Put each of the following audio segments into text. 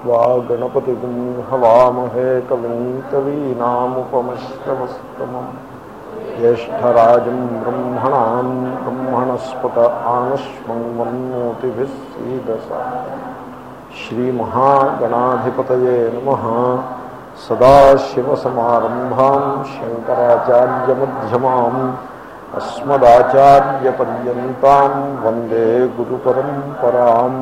त्वा गणपतिगुं हवामहे कविं कवीनामुपमश्रवस्तमम् ज्येष्ठराजं ब्रह्मणां ब्रह्मणस्पत आनश्वन्वन्नोतिभिः सीदसा श्रीमहागणाधिपतये नमः सदाशिवसमारम्भां शङ्कराचार्यमध्यमाम् अस्मदाचार्यपर्यन्तां वन्दे गुरुपरम्पराम्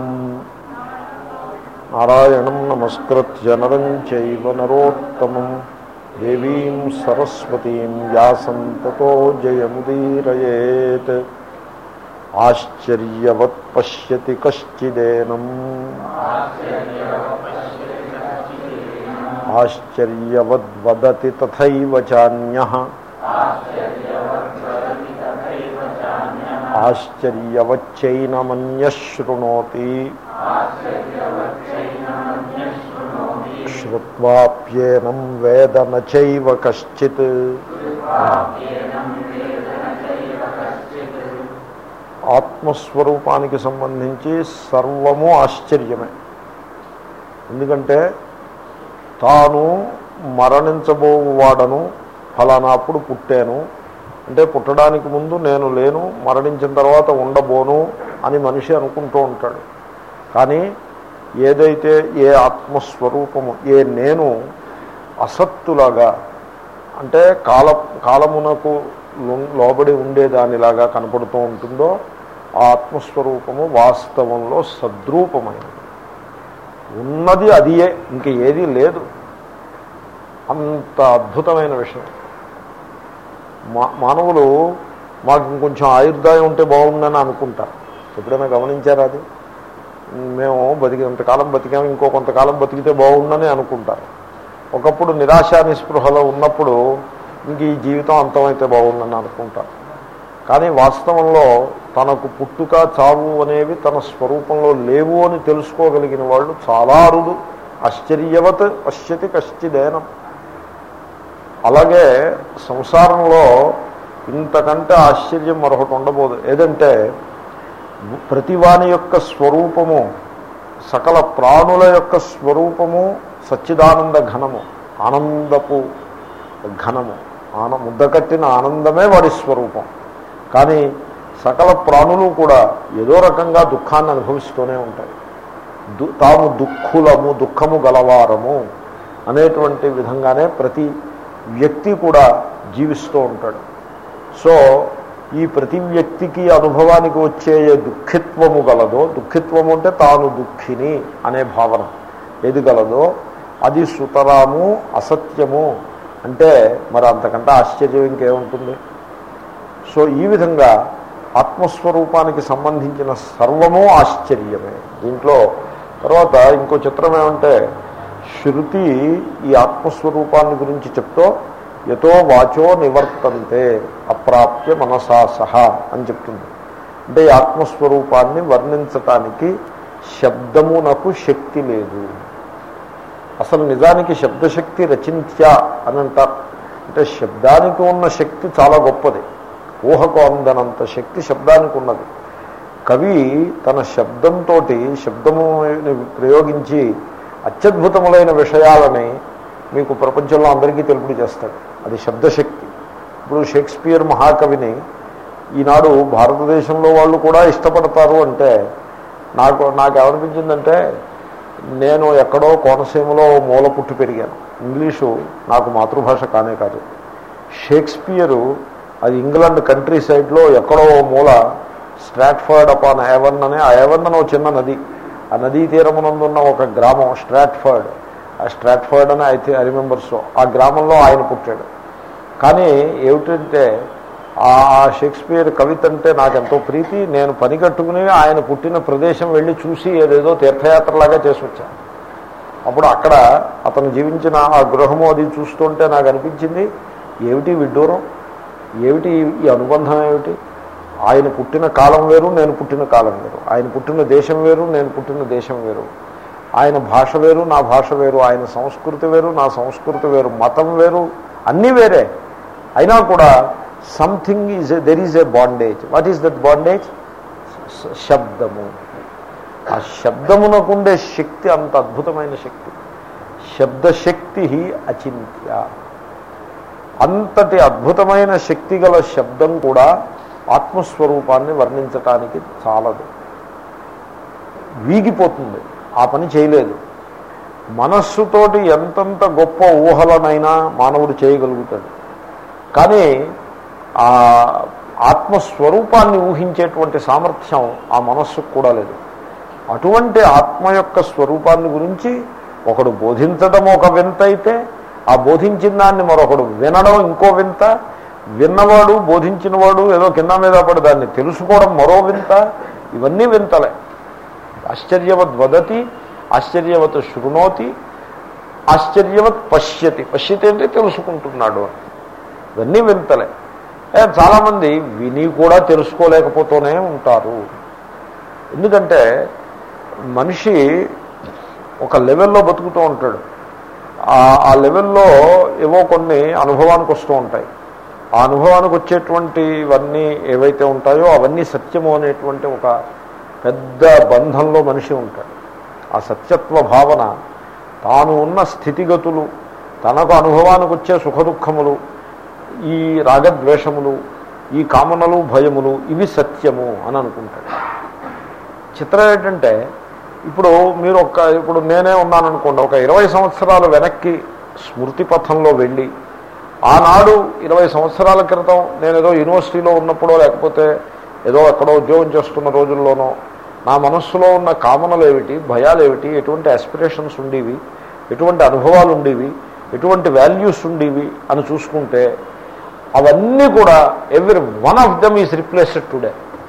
నారాయణం నమస్కృత్య నరం చైవ నరోత్తమం దేవీం సరస్వతీం వ్యాసం తతో జయముదీరయేత్ ఆశ్చర్యవత్ పశ్యతి కశ్చిదేనం ఆశ్చర్యవద్వదతి తథైవ చాన్య ఆశ్చర్యవచ్చైనమన్యశృణోతి శ్రువాప్యేనం వేద నైవ కశ్చిత్ ఆత్మస్వరూపానికి సంబంధించి సర్వము ఆశ్చర్యమే ఎందుకంటే తాను మరణించబోవాడను ఫలానాప్పుడు పుట్టాను అంటే పుట్టడానికి ముందు నేను లేను మరణించిన తర్వాత ఉండబోను అని మనిషి అనుకుంటూ ఉంటాడు కానీ ఏదైతే ఏ ఆత్మస్వరూపము ఏ నేను అసత్తులాగా అంటే కాల కాలమునకు లోబడి ఉండేదానిలాగా కనపడుతూ ఉంటుందో ఆ ఆత్మస్వరూపము వాస్తవంలో సద్రూపమైనది ఉన్నది అదియే ఇంక ఏదీ లేదు అంత అద్భుతమైన విషయం మా మానవులు మాకు ఇంకొంచెం ఆయుర్దాయం ఉంటే బాగుందని అనుకుంటారు ఎప్పుడైనా గమనించారా అది మేము బతికి ఇంతకాలం బతికాము ఇంకో కొంతకాలం బతికితే బాగుందని అనుకుంటారు ఒకప్పుడు నిరాశ నిస్పృహలో ఉన్నప్పుడు ఇంక ఈ జీవితం అంతమైతే బాగుందని అనుకుంటారు కానీ వాస్తవంలో తనకు పుట్టుక చావు అనేవి తన స్వరూపంలో లేవు అని తెలుసుకోగలిగిన వాళ్ళు చాలా అరుదు ఆశ్చర్యవత్ పశ్యతి కశ్చిదేనం అలాగే సంసారంలో ఇంతకంటే ఆశ్చర్యం మరొకటి ఉండబోదు ఏదంటే ప్రతివాని యొక్క స్వరూపము సకల ప్రాణుల యొక్క స్వరూపము సచ్చిదానంద ఘనము ఆనందపు ఘనము ఆన ముద్దకట్టిన ఆనందమే వాడి స్వరూపం కానీ సకల ప్రాణులు కూడా ఏదో రకంగా దుఃఖాన్ని అనుభవిస్తూనే ఉంటాయి దు తాము దుఃఖులము దుఃఖము గలవారము అనేటువంటి విధంగానే ప్రతి వ్యక్తి కూడా జీవిస్తూ ఉంటాడు సో ఈ ప్రతి వ్యక్తికి అనుభవానికి వచ్చే ఏ దుఃఖిత్వము గలదో దుఃఖిత్వము అంటే తాను దుఃఖిని అనే భావన ఏది గలదో అది సుతరాము అసత్యము అంటే మరి అంతకంటే ఆశ్చర్యం ఇంకేముంటుంది సో ఈ విధంగా ఆత్మస్వరూపానికి సంబంధించిన సర్వము ఆశ్చర్యమే దీంట్లో తర్వాత ఇంకో చిత్రం ఏమంటే శృతి ఈ ఆత్మస్వరూపాన్ని గురించి చెప్తూ యతో వాచో నివర్తంతే అప్రాప్య మనసా సహా అని చెప్తుంది అంటే ఈ ఆత్మస్వరూపాన్ని వర్ణించటానికి శబ్దమునకు శక్తి లేదు అసలు నిజానికి శబ్దశక్తి రచింత్య అని అంటారు అంటే శబ్దానికి ఉన్న శక్తి చాలా గొప్పది ఊహకు అందనంత శక్తి శబ్దానికి ఉన్నది కవి తన శబ్దంతో శబ్దము ప్రయోగించి అత్యద్భుతములైన విషయాలని మీకు ప్రపంచంలో అందరికీ తెలుపుడు చేస్తాడు అది శబ్దశక్తి ఇప్పుడు షేక్స్పియర్ మహాకవిని ఈనాడు భారతదేశంలో వాళ్ళు కూడా ఇష్టపడతారు అంటే నాకు నాకు ఏమనిపించిందంటే నేను ఎక్కడో కోనసీమలో మూల పుట్టి పెరిగాను ఇంగ్లీషు నాకు మాతృభాష కానే కాదు షేక్స్పియరు అది ఇంగ్లాండ్ కంట్రీ సైడ్లో ఎక్కడో మూల స్ట్రాట్ఫర్డ్ అపాన్ ఏవన్ అనే ఆ ఏవన్ అనే చిన్న నది ఆ నదీ తీరమునందున్న ఒక గ్రామం స్ట్రాట్ఫర్డ్ ఆ స్ట్రాట్ఫర్డ్ అని అయితే ఐ రిమెంబర్ సో ఆ గ్రామంలో ఆయన పుట్టాడు కానీ ఏమిటంటే ఆ షేక్స్పియర్ కవిత అంటే నాకు ఎంతో ప్రీతి నేను పని కట్టుకుని ఆయన పుట్టిన ప్రదేశం వెళ్ళి చూసి ఏదేదో తీర్థయాత్రలాగా చేసి వచ్చాను అప్పుడు అక్కడ అతను జీవించిన ఆ గృహము అది చూస్తుంటే నాకు అనిపించింది ఏమిటి విడ్డూరం ఏమిటి ఈ అనుబంధం ఏమిటి ఆయన పుట్టిన కాలం వేరు నేను పుట్టిన కాలం వేరు ఆయన పుట్టిన దేశం వేరు నేను పుట్టిన దేశం వేరు ఆయన భాష వేరు నా భాష వేరు ఆయన సంస్కృతి వేరు నా సంస్కృతి వేరు మతం వేరు అన్నీ వేరే అయినా కూడా something is there is a bandage what is that bandage శబ్దము ఆ శబ్దమునకుండే శక్తి అంత అద్భుతమైన శక్తి శబ్దశక్తి అచింత్య అంతటి అద్భుతమైన శక్తి గల శబ్దం కూడా ఆత్మస్వరూపాన్ని వర్ణించటానికి చాలదు వీగిపోతుంది ఆ పని చేయలేదు మనస్సుతోటి ఎంతంత గొప్ప ఊహలనైనా మానవుడు చేయగలుగుతాడు కానీ ఆ ఆత్మస్వరూపాన్ని ఊహించేటువంటి సామర్థ్యం ఆ మనస్సుకు కూడా లేదు అటువంటి ఆత్మ యొక్క స్వరూపాన్ని గురించి ఒకడు బోధించడం ఒక వింత అయితే ఆ బోధించిన దాన్ని మరొకడు వినడం ఇంకో వింత విన్నవాడు బోధించినవాడు ఏదో కింద మీద పడి దాన్ని తెలుసుకోవడం మరో వింత ఇవన్నీ వింతలే ఆశ్చర్యవద్ వదతి ఆశ్చర్యవత్ శృణోతి ఆశ్చర్యవత్ పశ్యతి పశ్యతి అంటే తెలుసుకుంటున్నాడు అని ఇవన్నీ వింతలే ఏ, చాలామంది విని కూడా తెలుసుకోలేకపోతూనే ఉంటారు ఎందుకంటే మనిషి ఒక లెవెల్లో బతుకుతూ ఉంటాడు ఆ- ఆ లెవెల్లో ఏవో కొన్ని అనుభవానికి వస్తూ ఉంటాయి ఆ అనుభవానికి వచ్చేటువంటివన్నీ ఏవైతే ఉంటాయో అవన్నీ సత్యము అనేటువంటి ఒక పెద్ద బంధంలో మనిషి ఉంటాడు ఆ సత్యత్వ భావన తాను ఉన్న స్థితిగతులు తనకు అనుభవానికి వచ్చే సుఖదుఖములు ఈ రాగద్వేషములు ఈ కామనలు భయములు ఇవి సత్యము అని అనుకుంటాడు చిత్రం ఏంటంటే ఇప్పుడు మీరు ఒక ఇప్పుడు నేనే ఉన్నాననుకోండి ఒక ఇరవై సంవత్సరాల వెనక్కి స్మృతి పథంలో వెళ్ళి ఆనాడు ఇరవై సంవత్సరాల క్రితం నేను ఏదో యూనివర్సిటీలో ఉన్నప్పుడో లేకపోతే ఏదో ఎక్కడో ఉద్యోగం చేస్తున్న రోజుల్లోనో నా మనస్సులో ఉన్న కామనలు ఏమిటి భయాలు ఏమిటి ఎటువంటి ఆస్పిరేషన్స్ ఉండేవి ఎటువంటి అనుభవాలు ఉండేవి ఎటువంటి వాల్యూస్ ఉండేవి అని చూసుకుంటే అవన్నీ కూడా every one of them is replaced today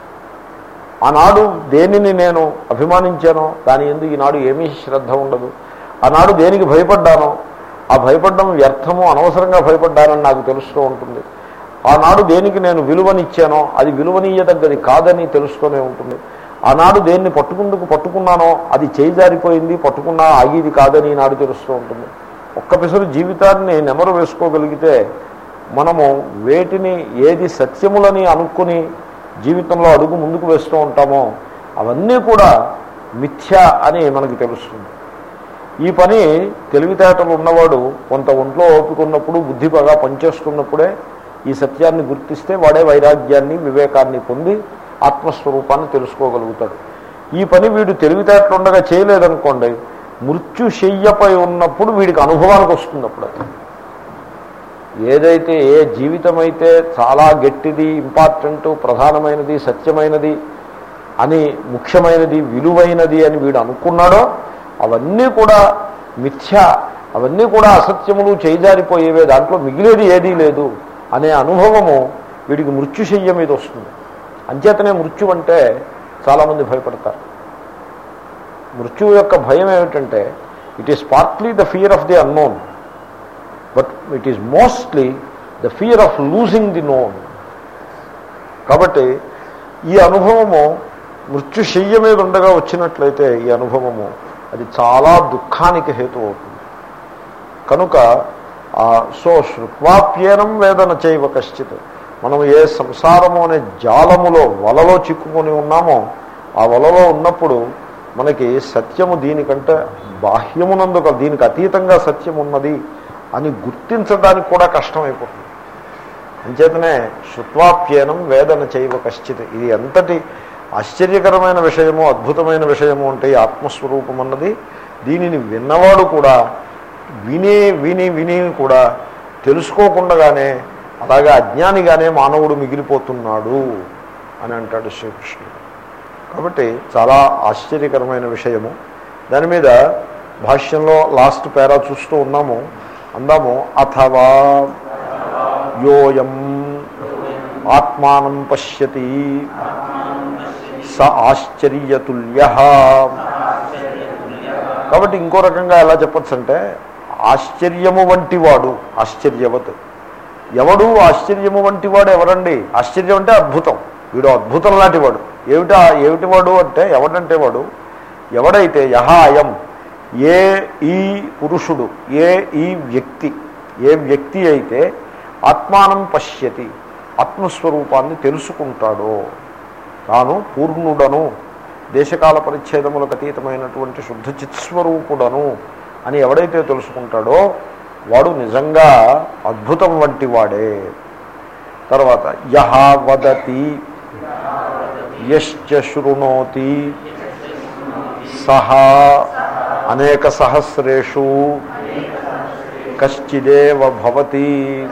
ఆనాడు దేనిని నేను అభిమానించానో దాని ఎందుకు ఈనాడు ఏమీ శ్రద్ధ ఉండదు ఆనాడు దేనికి భయపడ్డానో ఆ భయపడడం వ్యర్థము అనవసరంగా భయపడ్డానని నాకు తెలుస్తూ ఉంటుంది ఆనాడు దేనికి నేను విలువనిచ్చానో అది విలువనీయదగ్గది కాదని తెలుస్తూనే ఉంటుంది ఆనాడు దేన్ని పట్టుకుందుకు పట్టుకున్నానో అది చేజారిపోయింది పట్టుకున్నా ఆగిది కాదని నాడు తెలుస్తూ ఉంటుంది ఒక్క పిసరు జీవితాన్ని నెమరు వేసుకోగలిగితే మనము వేటిని ఏది సత్యములని అనుకుని జీవితంలో అడుగు ముందుకు వేస్తూ ఉంటామో అవన్నీ కూడా మిథ్య అని మనకి తెలుస్తుంది ఈ పని తెలివితేటలు ఉన్నవాడు కొంత ఒంట్లో ఓపిక ఉన్నప్పుడు బుద్ధి బాగా పనిచేస్తున్నప్పుడే ఈ సత్యాన్ని గుర్తిస్తే వాడే వైరాగ్యాన్ని వివేకాన్ని పొంది ఆత్మస్వరూపాన్ని తెలుసుకోగలుగుతాడు ఈ పని వీడు తెలివితేటలు ఉండగా చేయలేదనుకోండి మృత్యుశయ్యపై ఉన్నప్పుడు వీడికి అనుభవానికి వస్తుంది అప్పుడు అది ఏదైతే ఏ జీవితం అయితే చాలా గట్టిది ఇంపార్టెంట్ ప్రధానమైనది సత్యమైనది అని ముఖ్యమైనది విలువైనది అని వీడు అనుకున్నాడో అవన్నీ కూడా మిథ్య అవన్నీ కూడా అసత్యములు చేజారిపోయేవే దాంట్లో మిగిలేది ఏదీ లేదు అనే అనుభవము వీడికి మృత్యుశయ్య మీద వస్తుంది అంచేతనే మృత్యు అంటే చాలామంది భయపడతారు మృత్యువు యొక్క భయం ఏమిటంటే it is partly the fear of the unknown but it is mostly the fear of losing the known కాబట్టి ఈ అనుభవము మృత్యుశయ్య మీద ఉండగా వచ్చినట్లయితే ఈ అనుభవము అది చాలా దుఃఖానికి హేతు అవుతుంది కనుక ఆ, సో శృత్వాప్యేనం వేదన చేయవ కశ్చిత్ మనం ఏ సంసారము అనే జాలములో వలలో చిక్కుకొని ఉన్నామో ఆ వలలో ఉన్నప్పుడు మనకి సత్యము దీనికంటే బాహ్యమునందు కాదు, దీనికి అతీతంగా సత్యం ఉన్నది అని గుర్తించడానికి కూడా కష్టమైపోతుంది అంచేతనే శృత్వాప్యేనం వేదన చేయవ కశ్చిత్ ఇది ఎంతటి ఆశ్చర్యకరమైన విషయము అద్భుతమైన విషయము అంటే ఈ ఆత్మస్వరూపం అన్నది దీనిని విన్నవాడు కూడా విని విని విని కూడా తెలుసుకోకుండగానే అలాగే అజ్ఞానిగానే మానవుడు మిగిలిపోతున్నాడు అని అంటాడు శ్రీకృష్ణుడు కాబట్టి చాలా ఆశ్చర్యకరమైన విషయము దాని మీద భాష్యంలో లాస్ట్ పేరా చూస్తూ ఉన్నాము అందాము అథవా యోయం ఆత్మానం పశ్యతి స ఆశ్చర్యతుల్య కాబట్టి ఇంకో రకంగా ఎలా చెప్పచ్చు అంటే ఆశ్చర్యము వంటి వాడు ఆశ్చర్యవత్ ఎవడు ఆశ్చర్యము వంటి వాడు ఎవరండి ఆశ్చర్యం అంటే అద్భుతం వీడు అద్భుతం లాంటి వాడు ఏమిటా ఏమిటి వాడు అంటే ఎవడంటే వాడు ఎవడైతే యహ అయం ఏ ఈ పురుషుడు ఏ ఈ వ్యక్తి ఏ వ్యక్తి అయితే ఆత్మానం పశ్యతి ఆత్మస్వరూపాన్ని తెలుసుకుంటాడో తాను పూర్ణుడను దేశకాల పరిచ్ఛేదములకు అతీతమైనటువంటి శుద్ధ చిత్స్వరూపుడను అని ఎవడైతే తెలుసుకుంటాడో వాడు నిజంగా అద్భుతం వంటి వాడే తర్వాత యహ వదతి యశ్చ శృణోతి సహా అనేక సహస్రేషు కశ్చిదేవ భవతి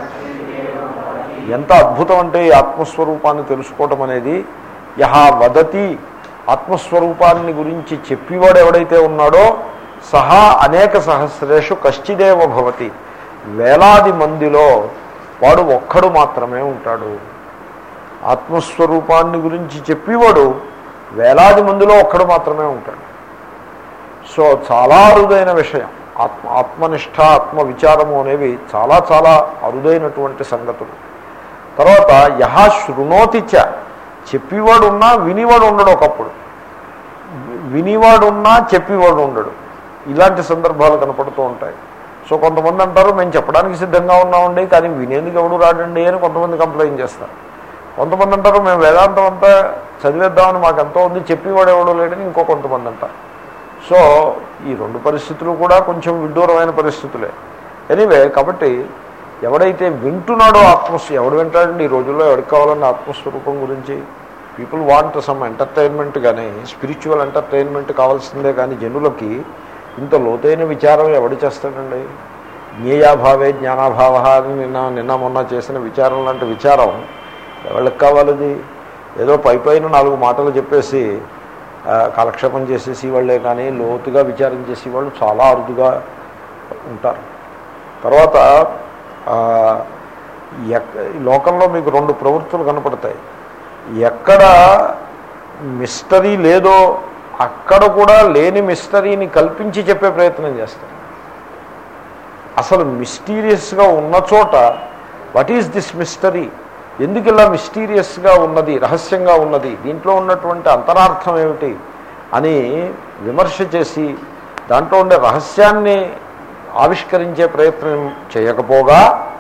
ఎంత అద్భుతం అంటే ఈ ఆత్మస్వరూపాన్ని తెలుసుకోవటం అనేది యహ వదతి ఆత్మస్వరూపాన్ని గురించి చెప్పేవాడు ఎవడైతే ఉన్నాడో సహా అనేక సహస్రేషు కశ్చిదేవ భవతి వేలాది మందిలో వాడు ఒక్కడు మాత్రమే ఉంటాడు ఆత్మస్వరూపాన్ని గురించి చెప్పేవాడు వేలాది మందిలో ఒక్కడు మాత్రమే ఉంటాడు సో చాలా అరుదైన విషయం ఆత్మ ఆత్మనిష్ట ఆత్మ విచారము అనేవి చాలా చాలా అరుదైనటువంటి సంగతులు తర్వాత యహ శృణోతిచ చెప్పేవాడు ఉన్నా వినివాడు ఉండడు ఒకప్పుడు వినివాడు ఉన్నా చెప్పేవాడు ఉండడు ఇలాంటి సందర్భాలు కనపడుతూ ఉంటాయి సో కొంతమంది అంటారు మేము చెప్పడానికి సిద్ధంగా ఉన్నామండి కానీ వినేందుకు ఎవడు రాడండి అని కొంతమంది కంప్లైంట్ చేస్తారు కొంతమంది అంటారు మేము వేదాంతం అంతా చదివేద్దామని మాకు ఎంతో ఉంది చెప్పేవాడు ఎవడో లేడని ఇంకో కొంతమంది అంటారు సో ఈ రెండు పరిస్థితులు కూడా కొంచెం విడ్డూరమైన పరిస్థితులే ఎనీవే కాబట్టి ఎవడైతే వింటున్నాడో ఆత్మస్వ ఎవడు వింటాడండి ఈ రోజుల్లో ఎవరికి కావాలన్న ఆత్మస్వరూపం గురించి పీపుల్ వాంట్ సమ్ ఎంటర్టైన్మెంట్ కానీ స్పిరిచువల్ ఎంటర్టైన్మెంట్ కావాల్సిందే కానీ జనులకి ఇంత లోతైన విచారం ఎవడు చేస్తాడండి జ్ఞేయాభావే జ్ఞానాభావ అని నిన్న నిన్న మొన్న చేసిన విచారం లాంటి విచారం ఎవరికి కావాలది ఏదో పై పైన నాలుగు మాటలు చెప్పేసి ఆ, కాలక్షేపం చేసేసి వాళ్ళే కానీ లోతుగా విచారం చేసే వాళ్ళు చాలా అరుదుగా ఉంటారు తర్వాత ఆ, ఎక్ ఈ లోకంలో మీకు రెండు ప్రవృత్తులు కనపడతాయి ఎక్కడ మిస్టరీ లేదో అక్కడ కూడా లేని మిస్టరీని కల్పించి చెప్పే ప్రయత్నం చేస్తారు అసలు మిస్టీరియస్గా ఉన్న చోట వాట్ ఈజ్ దిస్ మిస్టరీ ఎందుకు ఇలా మిస్టీరియస్గా ఉన్నది రహస్యంగా ఉన్నది దీంట్లో ఉన్నటువంటి అంతరార్థం ఏమిటి అని విమర్శ చేసి దాంట్లో ఉండే రహస్యాన్ని ఆవిష్కరించే ప్రయత్నం చేయకపోగా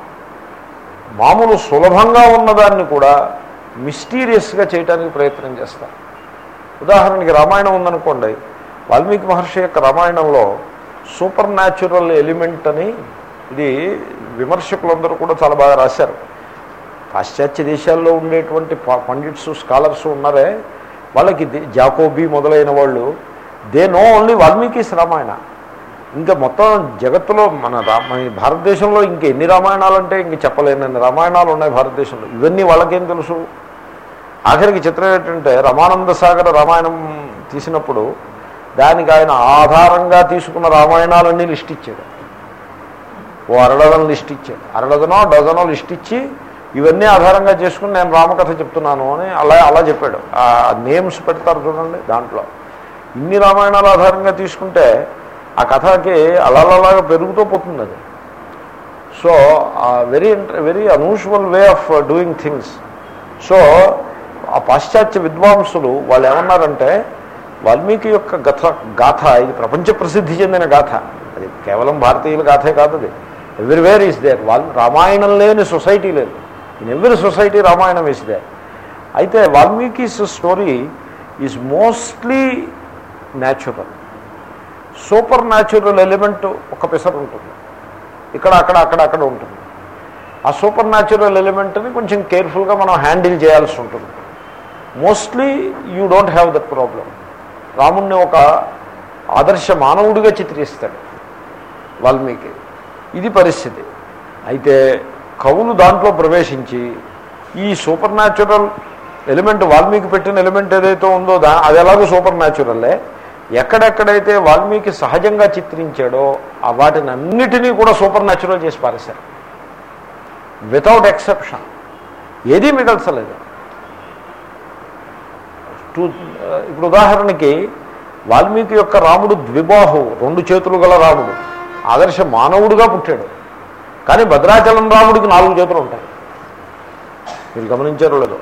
మామూలు సులభంగా ఉన్నదాన్ని కూడా మిస్టీరియస్గా చేయడానికి ప్రయత్నం చేస్తారు ఉదాహరణకి రామాయణం ఉందనుకోండి వాల్మీకి మహర్షి యొక్క రామాయణంలో సూపర్ న్యాచురల్ ఎలిమెంట్ అని ఇది విమర్శకులందరూ కూడా చాలా బాగా రాశారు పాశ్చాత్య దేశాల్లో ఉండేటువంటి ప- పండిట్స్ స్కాలర్స్ ఉన్నారే వాళ్ళకి ది- జాకోబీ మొదలైన వాళ్ళు they know only Valmiki's Ramayana ఇంకా మొత్తం జగత్తులో మన రా మన భారతదేశంలో ఇంక ఎన్ని రామాయణాలు అంటే ఇంక చెప్పలేనన్ని రామాయణాలు ఉన్నాయి భారతదేశంలో ఇవన్నీ వాళ్ళకేం తెలుసు ఆఖరికి చిత్రం ఏంటంటే రమానంద సాగర రామాయణం తీసినప్పుడు దానికి ఆయన ఆధారంగా తీసుకున్న రామాయణాలన్నీ లిస్ట్ ఇచ్చాడు ఓ అరడదన లిస్ట్ ఇచ్చాడు అరడదనో డజనో లిస్ట్ ఇచ్చి ఇవన్నీ ఆధారంగా చేసుకుని నేను రామకథ చెప్తున్నాను అని అలా అలా చెప్పాడు ఆ నేమ్స్ పెడతారు చూడండి దాంట్లో ఇన్ని రామాయణాలు ఆధారంగా తీసుకుంటే ఆ కథకి అలాగా పెరుగుతూ పోతుంది అది so very very unusual way of doing things so ఆ పాశ్చాత్య విద్వాంసులు వాళ్ళు ఏమన్నారంటే వాల్మీకి యొక్క గథ గాథ ఇది ప్రపంచ ప్రసిద్ధి చెందిన గాథ అది కేవలం భారతీయుల గాథే కాదు అది ఎవ్రీవేర్ ఈస్ దేర్ వాల్ రామాయణం లేని సొసైటీ లేదు in every society Ramayana is there అయితే Valmiki story is mostly natural super natural element ఒక పిసర్ ఉంటుంది ఇక్కడ అక్కడ అక్కడ అక్కడ ఉంటుంది ఆ సూపర్ న్యాచురల్ ఎలిమెంట్ని కొంచెం కేర్ఫుల్గా మనం హ్యాండిల్ చేయాల్సి ఉంటుంది mostly you don't have that problem రాముణ్ణి ఒక ఆదర్శ మానవుడిగా చిత్రిస్తాడు వాల్మీకి ఇది పరిస్థితి అయితే కవులు దాంట్లో ప్రవేశించి ఈ సూపర్ న్యాచురల్ ఎలిమెంట్ వాల్మీకి పెట్టిన ఎలిమెంట్ ఏదైతే ఉందో దా అది ఎలాగో సూపర్ న్యాచురల్లే ఎక్కడెక్కడైతే వాల్మీకి సహజంగా చిత్రించాడో ఆ వాటిని అన్నిటినీ కూడా సూపర్ న్యాచురల్ చేసి పారేశారు వితౌట్ ఎక్సెప్షన్ ఏదీ మిగల్చలేదు టూ ఇప్పుడు ఉదాహరణకి వాల్మీకి యొక్క రాముడు ద్విబాహు రెండు చేతులు గల రాముడు ఆదర్శ మానవుడిగా పుట్టాడు కానీ భద్రాచలం రాముడికి నాలుగు చేతులు ఉంటాయి మీరు గమనించారో లేదో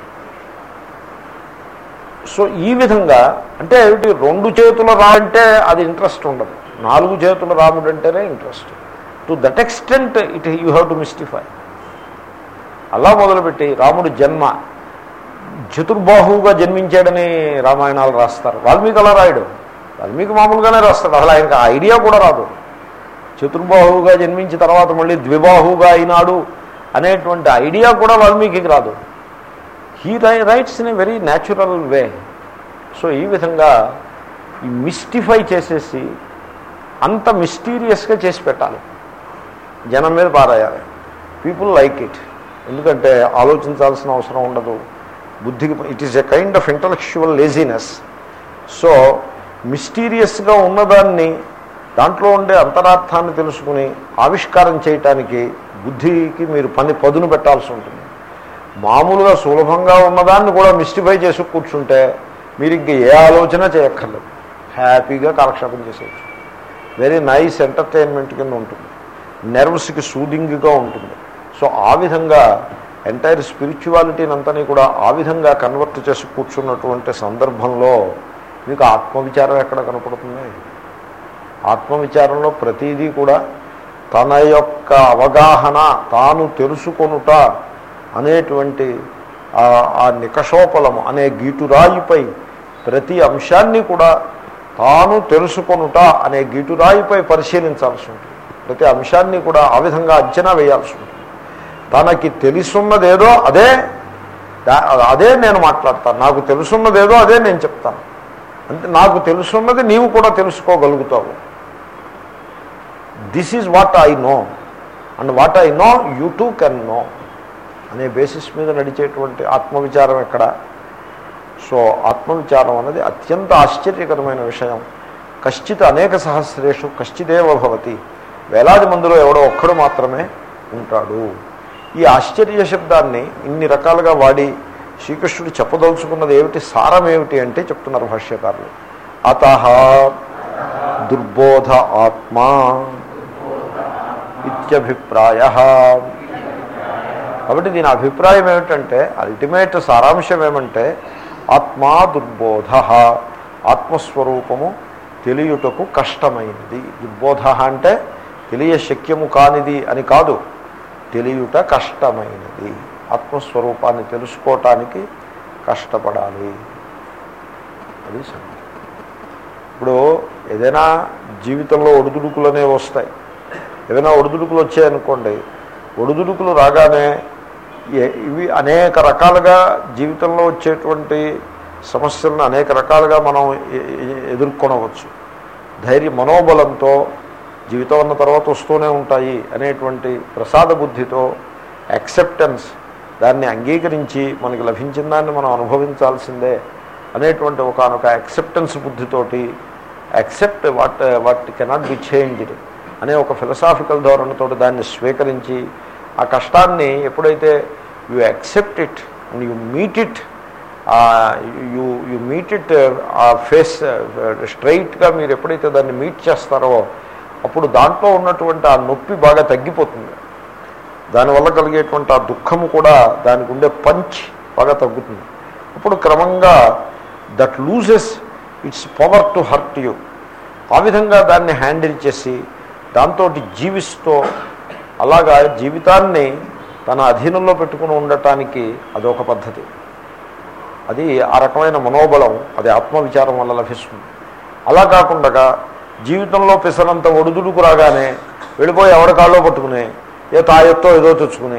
సో ఈ విధంగా అంటే ఏమిటి రెండు చేతుల రాము అంటే అది ఇంట్రెస్ట్ ఉండదు నాలుగు చేతుల రాముడు అంటేనే interest to that extent it you have to mystify అలా మొదలుపెట్టి రాముడి జన్మ చతుర్బాహువుగా జన్మించాడని రామాయణాలు రాస్తారు వాల్మీకి అలా రాయడు వాల్మీకి మామూలుగానే రాస్తాడు అసలు ఆయనకు ఆ ఐడియా కూడా రాదు చతుర్బాహువుగా జన్మించిన తర్వాత మళ్ళీ ద్విబాహువుగా అయినాడు అనేటువంటి ఐడియా కూడా వాల్మీకి రాదు హీ రై writes in a very natural way so ఈ విధంగా ఈ మిస్టిఫై చేసేసి అంత మిస్టీరియస్గా చేసి పెట్టాలి జనం మీద పారాయాలి పీపుల్ లైక్ ఇట్ ఎందుకంటే ఆలోచించాల్సిన అవసరం ఉండదు బుద్ధికి it is a kind of intellectual laziness so మిస్టీరియస్గా ఉన్నదాన్ని దాంట్లో ఉండే అంతరార్థాన్ని తెలుసుకుని ఆవిష్కారం చేయటానికి బుద్ధికి మీరు పని పదును పెట్టాల్సి ఉంటుంది మామూలుగా సులభంగా ఉన్నదాన్ని కూడా మిస్టిఫై చేసి కూర్చుంటే మీరు ఇంక ఏ ఆలోచన చేయక్కర్లేదు హ్యాపీగా కాలక్షేపం చేసేయచ్చు వెరీ నైస్ ఎంటర్టైన్మెంట్ కింద ఉంటుంది నెర్వ్స్కి సూదింగ్గా ఉంటుంది సో ఆ విధంగా ఎంటైర్ స్పిరిచువాలిటీని అంతని కూడా ఆ విధంగా కన్వర్ట్ చేసి కూర్చున్నటువంటి సందర్భంలో మీకు ఆత్మవిచారం ఎక్కడ కనపడుతుంది ఆత్మవిచారంలో ప్రతిదీ కూడా తన యొక్క అవగాహన తాను తెలుసుకొనుట అనేటువంటి ఆ- ఆ నికషోపలము అనే గీటురాయిపై ప్రతి అంశాన్ని కూడా తాను తెలుసుకొనుట అనే గీటురాయిపై పరిశీలించాల్సి ఉంటుంది ప్రతి అంశాన్ని కూడా ఆ విధంగా అంచనా వేయాల్సి ఉంటుంది తనకి తెలుసున్నదేదో అదే దా- అదే నేను మాట్లాడతాను నాకు తెలుసున్నదేదో అదే నేను చెప్తాను అంటే నాకు తెలుసున్నది నీవు కూడా తెలుసుకోగలుగుతావు this is what I know and what I know you too can know అనే బేసిస్ మీద నడిచేటువంటి ఆత్మవిచారం ఎక్కడ సో ఆత్మవిచారం అనేది అత్యంత ఆశ్చర్యకరమైన విషయం కశ్చిత్ అనేక సహస్రేషు కశ్చిదేవ భవతి వేలాది మందిలో ఎవడో ఒక్కడు మాత్రమే ఉంటాడు ఈ ఆశ్చర్య శబ్దాన్ని ఇన్ని రకాలుగా వాడి శ్రీకృష్ణుడు చెప్పదలుచుకున్నది ఏమిటి సారం ఏమిటి అంటే చెప్తున్నారు భాష్యకారులు అత దుర్బోధ ఆత్మా ఇత్యభిప్రాయ కాబట్టి దీని అభిప్రాయం ఏమిటంటే అల్టిమేట్ సారాంశం ఏమంటే ఆత్మా దుర్బోధ ఆత్మస్వరూపము తెలియుటకు కష్టమైనది దుర్బోధ అంటే తెలియశక్యము కానిది అని కాదు తెలియుట కష్టమైనది ఆత్మస్వరూపాన్ని తెలుసుకోవటానికి కష్టపడాలి అది సంగతి ఇప్పుడు ఏదైనా జీవితంలో ఒడిదుడుకులు అనేవి వస్తాయి ఏదైనా ఒడిదుడుకులు వచ్చాయనుకోండి ఒడిదుడుకులు రాగానే ఏ- ఇవి అనేక రకాలుగా జీవితంలో వచ్చేటువంటి సమస్యలను అనేక రకాలుగా మనం ఎ- ఎ- ఎదుర్కొనవచ్చు ధైర్య మనోబలంతో జీవితం అన్న తర్వాత వస్తూనే ఉంటాయి అనేటువంటి ప్రసాద బుద్ధితో యాక్సెప్టెన్స్ దాన్ని అంగీకరించి మనకి లభించిన దాన్ని మనం అనుభవించాల్సిందే అనేటువంటి ఒకనొక యాక్సెప్టెన్స్ బుద్ధితోటి accept what what cannot be changed అనే ఒక ఫిలసాఫికల్ ధోరణితో దాన్ని స్వీకరించి ఆ కష్టాన్ని ఎప్పుడైతే you accept it and you meet it you you meet it ఆ ఫేస్ స్ట్రైట్గా మీరు ఎప్పుడైతే దాన్ని మీట్ చేస్తారో అప్పుడు దాంట్లో ఉన్నటువంటి ఆ నొప్పి బాగా తగ్గిపోతుంది దానివల్ల కలిగేటువంటి ఆ దుఃఖము కూడా దానికి ఉండే పంచ్ బాగా తగ్గుతుంది అప్పుడు క్రమంగా that loses its power to hurt you ఆ విధంగా దాన్ని హ్యాండిల్ చేసి దాంతో జీవిస్తూ అలాగా జీవితాన్ని తన అధీనంలో పెట్టుకుని ఉండటానికి అదొక పద్ధతి అది ఆ రకమైన మనోబలం అది ఆత్మవిచారం వల్ల లభిస్తుంది అలా కాకుండా జీవితంలో పిసరంత ఒడిదుడుకు రాగానే వెళ్ళిపోయి ఎవరి కాళ్ళలో పట్టుకుని ఏ తాయెత్తో ఏదో తెచ్చుకుని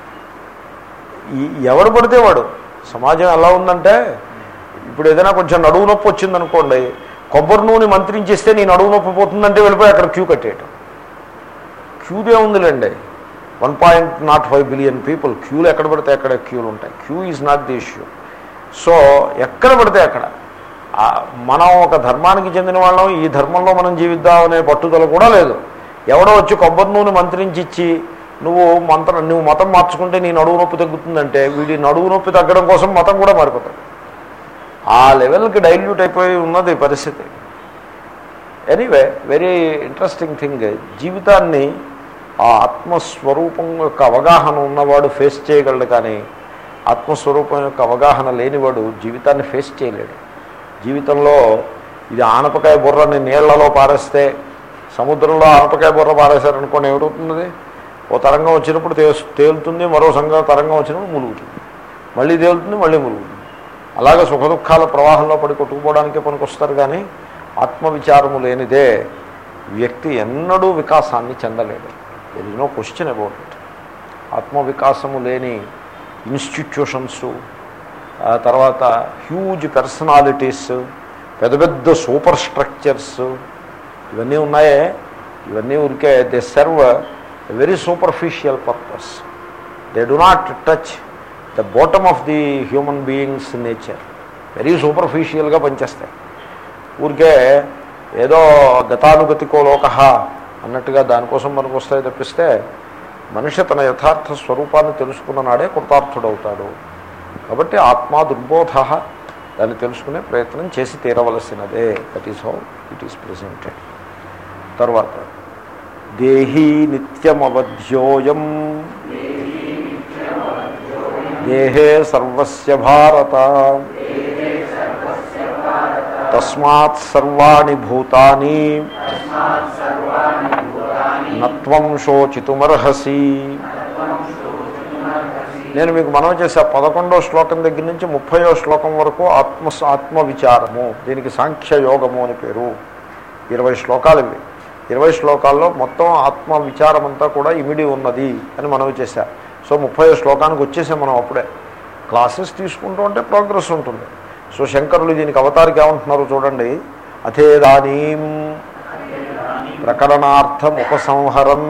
ఈ ఎవడు పడితే వాడు సమాజం ఎలా ఉందంటే ఇప్పుడు ఏదైనా కొంచెం నడువు నొప్పి వచ్చిందనుకోండి కొబ్బరి నూనె మంత్రించేస్తే నీ నడువు నొప్పి పోతుందంటే వెళ్ళిపోయి అక్కడ క్యూ కట్టేయటం క్యూదే ఉందిలేండి one point nought five billion people క్యూలు ఎక్కడ పడితే అక్కడ క్యూలు ఉంటాయి queue is not the issue so ఎక్కడ పడితే అక్కడ ఆ, మనం ఒక ధర్మానికి చెందిన వాళ్ళం ఈ ధర్మంలో మనం జీవిద్దాం అనే పట్టుదల కూడా లేదు ఎవడో వచ్చి కొబ్బరి నూనె మంత్రించి ఇచ్చి నువ్వు మంత్రం నువ్వు మతం మార్చుకుంటే నీ నడువు నొప్పి తగ్గుతుందంటే వీడి నడువు నొప్పి తగ్గడం కోసం మతం కూడా మారిపోతాడు ఆ లెవెల్కి డైల్యూట్ అయిపోయి ఉన్నది పరిస్థితి ఎనీవే వెరీ ఇంట్రెస్టింగ్ థింగ్ జీవితాన్ని ఆ ఆత్మస్వరూపం యొక్క అవగాహన ఉన్నవాడు ఫేస్ చేయగలడు కానీ ఆత్మస్వరూపం యొక్క అవగాహన లేనివాడు జీవితాన్ని ఫేస్ చేయలేడు జీవితంలో ఇది ఆనపకాయ బుర్రని నీళ్లలో పారేస్తే సముద్రంలో ఆనపకాయ బుర్ర పారేశారనుకోండి ఏమిటవుతుంది ఓ తరంగం వచ్చినప్పుడు తే తేలుతుంది మరో సంఘం తరంగం వచ్చినప్పుడు ములుగుతుంది మళ్ళీ తేలుతుంది మళ్ళీ ములుగుతుంది అలాగే సుఖ దుఃఖాల ప్రవాహంలో పడి కొట్టుకుపోవడానికే పనికొస్తారు కానీ ఆత్మవిచారము లేనిదే వ్యక్తి ఎన్నడూ వికాసాన్ని చెందలేడు there is no question about it ఆత్మవికాసము లేని ఇన్స్టిట్యూషన్స్ తర్వాత హ్యూజ్ పర్సనాలిటీస్ పెద్ద పెద్ద సూపర్ స్ట్రక్చర్స్ ఇవన్నీ ఉన్నాయే ఇవన్నీ ఊరికే they serve a very superficial purpose they do not touch the bottom of the human beings nature very సూపర్ఫిషియల్గా పనిచేస్తాయి ఊరికే ఏదో గతానుగతికో లోక అన్నట్టుగా దానికోసం మనకు వస్తాయి తప్పిస్తే మనిషి తన యథార్థ స్వరూపాన్ని తెలుసుకున్న నాడే కృతార్థుడవుతాడు కాబట్టి ఆత్మా దుర్బోధ దాన్ని తెలుసుకునే ప్రయత్నం చేసి తీరవలసినదే that is how it is presented తర్వాత దేహీ నిత్యమవధ్యోయం దేహే సర్వస్య భారత తస్మాత్ సర్వాణి భూతాని నత్వం శోచితుమర్హసి నేను మీకు మనవి చేసే పదకొండో శ్లోకం దగ్గర నుంచి ముప్పయో శ్లోకం వరకు ఆత్మ ఆత్మ విచారము దీనికి సాంఖ్య యోగము అని పేరు ఇరవై శ్లోకాలు ఇవి ఇరవై శ్లోకాల్లో మొత్తం ఆత్మ విచారం అంతా కూడా ఇమిడి ఉన్నది అని మనవి చేశా సో ముప్పై శ్లోకానికి వచ్చేసాం మనం అప్పుడే క్లాసెస్ తీసుకుంటూ ఉంటే ప్రోగ్రెస్ ఉంటుంది సో శంకరులు దీనికి అవతారికి ఏమంటున్నారు చూడండి అథేదానీ ప్రకరణార్థం ఉపసంహరన్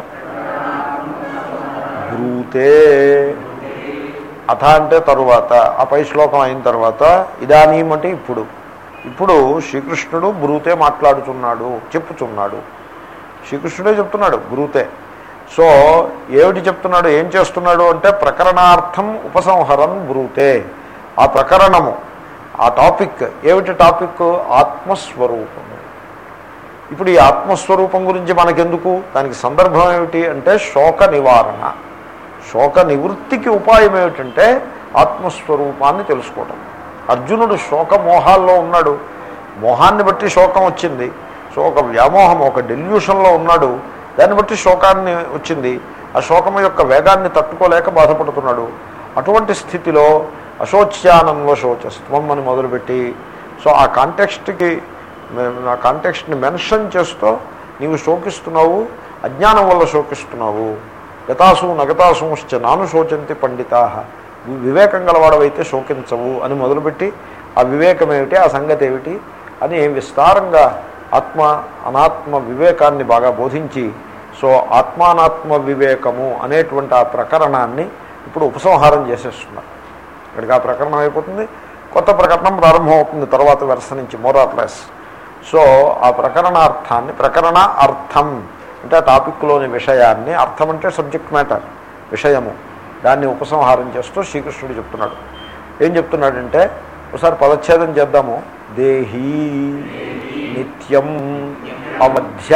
బ్రూతే అథ అంటే తరువాత ఆ పై శ్లోకం అయిన తర్వాత ఇదానీం అంటే ఇప్పుడు ఇప్పుడు శ్రీకృష్ణుడు బ్రూతే మాట్లాడుతున్నాడు చెప్పుచున్నాడు శ్రీకృష్ణుడే చెప్తున్నాడు బ్రూతే సో ఏమిటి చెప్తున్నాడు ఏం చేస్తున్నాడు అంటే ప్రకరణార్థం ఉపసంహరన్ బ్రూతే ఆ ప్రకరణము ఆ టాపిక్ ఏమిటి టాపిక్ ఆత్మస్వరూపము ఇప్పుడు ఈ ఆత్మస్వరూపం గురించి మనకెందుకు దానికి సందర్భం ఏమిటి అంటే శోక నివారణ శోక నివృత్తికి ఉపాయం ఏమిటంటే ఆత్మస్వరూపాన్ని తెలుసుకోవటం అర్జునుడు శోక మోహాల్లో ఉన్నాడు మోహాన్ని బట్టి శోకం వచ్చింది సో ఒక వ్యామోహం ఒక డెల్యూషన్లో ఉన్నాడు దాన్ని బట్టి శోకాన్ని వచ్చింది ఆ శోకం యొక్క వేగాన్ని తట్టుకోలేక బాధపడుతున్నాడు అటువంటి స్థితిలో అశోచ్యానంలో శోచస్త్వం అని మొదలుపెట్టి సో ఆ కాంటెక్స్ట్కి ఆ కాంటెక్స్ట్ని మెన్షన్ చేస్తూ నీవు శోకిస్తున్నావు అజ్ఞానం వల్ల శోకిస్తున్నావు గతాసు నగతాసుశ్చ నాను శోచంతి పండితా వివేకం గలవాడవైతే శోకించవు అని మొదలుపెట్టి ఆ వివేకం ఏమిటి ఆ సంగతి ఏమిటి అని విస్తారంగా ఆత్మ అనాత్మ వివేకాన్ని బాగా బోధించి సో ఆత్మానాత్మ వివేకము అనేటువంటి ఆ ప్రకరణాన్ని ఇప్పుడు ఉపసంహారం చేసేస్తున్నారు ఇక్కడికి ఆ ప్రకరణం అయిపోతుంది కొత్త ప్రకరణం ప్రారంభమవుతుంది తర్వాత వెరస నుంచి మోరార్లెస్ సో ఆ ప్రకరణార్థాన్ని ప్రకరణ అర్థం అంటే ఆ టాపిక్లోని విషయాన్ని అర్థం అంటే సబ్జెక్ట్ మ్యాటర్ విషయము దాన్ని ఉపసంహారం చేస్తూ శ్రీకృష్ణుడు చెప్తున్నాడు ఏం చెప్తున్నాడంటే ఒకసారి పదచ్ఛేదం చేద్దాము దేహీ నిత్యం అవధ్య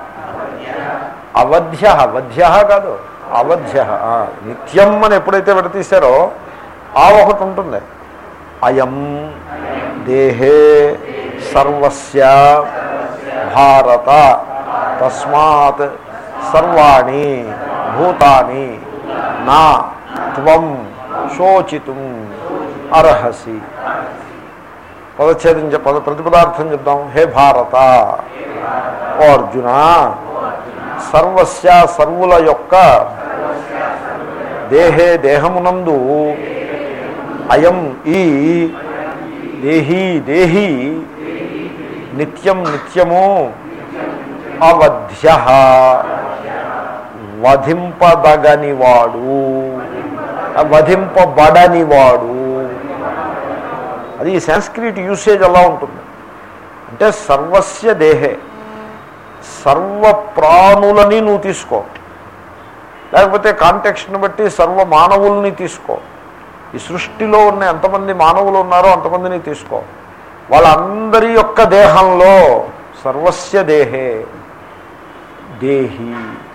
అవధ్య వధ్య కాదు అవధ్య నిత్యం అని ఎప్పుడైతే విడతీశారో ఆ ఒకటి ఉంటుంది అయం దేహే సర్వస్య భారత తస్మాత్ సర్వాణి భూతాని నా త్వం శోచితుం అర్హసి పదచ్ఛేదం పద ప్రతిపదార్థం చెప్దాం హే భారత ఓ అర్జున సర్వస్య సర్వుల యొక్క దేహే దేహమునందు అయం ఈ దేహీ దేహీ నిత్యం నిత్యము అవధ్య వధింపదగనివాడు వధింపబడనివాడు అది సంస్క్రిట్ యూసేజ్ అలా ఉంటుంది అంటే సర్వస్య దేహే సర్వ ప్రాణులని నువ్వు తీసుకో లేకపోతే కాంటెక్స్ట్ని బట్టి సర్వ మానవుల్ని తీసుకో ఈ సృష్టిలో ఉన్న ఎంతమంది మానవులు ఉన్నారో అంతమందిని తీసుకో వాళ్ళందరి యొక్క దేహంలో సర్వస్య దేహే దేహి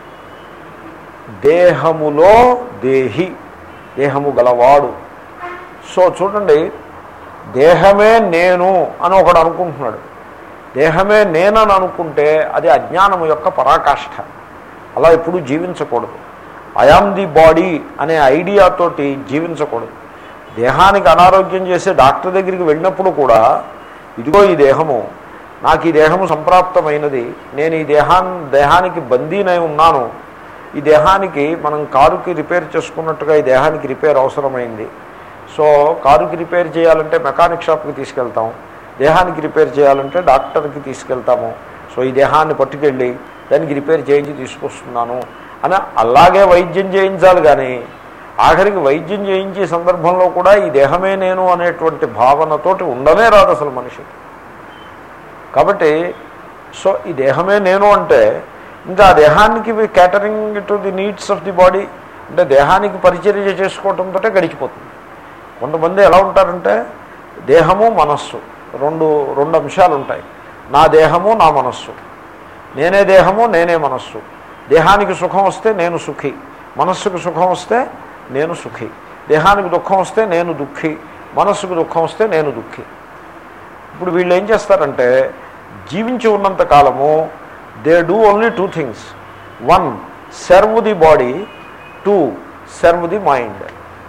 దేహములో దేహి దేహము గలవాడు సో చూడండి దేహమే నేను అని ఒకడు అనుకుంటున్నాడు దేహమే నేనని అనుకుంటే అది అజ్ఞానము యొక్క పరాకాష్ఠ అలా ఎప్పుడూ జీవించకూడదు ఐఆమ్ ది బాడీ అనే ఐడియాతోటి జీవించకూడదు దేహానికి అనారోగ్యం చేసే డాక్టర్ దగ్గరికి వెళ్ళినప్పుడు కూడా ఇదిగో ఈ దేహము నాకు ఈ దేహము సంప్రాప్తమైనది నేను ఈ దేహాన్ దేహానికి బందీనై ఉన్నాను ఈ దేహానికి మనం కారుకి రిపేర్ చేసుకున్నట్టుగా ఈ దేహానికి రిపేర్ అవసరమైంది సో కారుకి రిపేర్ చేయాలంటే మెకానిక్ షాప్కి తీసుకెళ్తాం దేహానికి రిపేర్ చేయాలంటే డాక్టర్కి తీసుకెళ్తాము సో ఈ దేహాన్ని పట్టుకెళ్ళి దానికి రిపేర్ చేయించి తీసుకొస్తున్నాను అని అలాగే వైద్యం చేయించాలి కానీ ఆఖరికి వైద్యం చేయించే సందర్భంలో కూడా ఈ దేహమే నేను అనేటువంటి భావనతోటి ఉండనే రాదు అసలు మనిషి కాబట్టి సో ఈ దేహమే నేను అంటే ఇంకా ఆ దేహానికి catering to the needs of the body అంటే దేహానికి పరిచర్య చేసుకోవడంతో గడిచిపోతుంది కొంతమంది ఎలా ఉంటారంటే దేహము మనస్సు రెండు రెండు అంశాలు ఉంటాయి నా దేహము నా మనస్సు నేనే దేహము నేనే మనస్సు దేహానికి సుఖం వస్తే నేను సుఖి మనస్సుకు సుఖం వస్తే నేను సుఖి దేహానికి దుఃఖం వస్తే నేను దుఃఖి మనస్సుకు దుఃఖం వస్తే నేను దుఃఖి ఇప్పుడు వీళ్ళు ఏం చేస్తారంటే జీవించి ఉన్నంత కాలము they do only two things one serve the body two serve the mind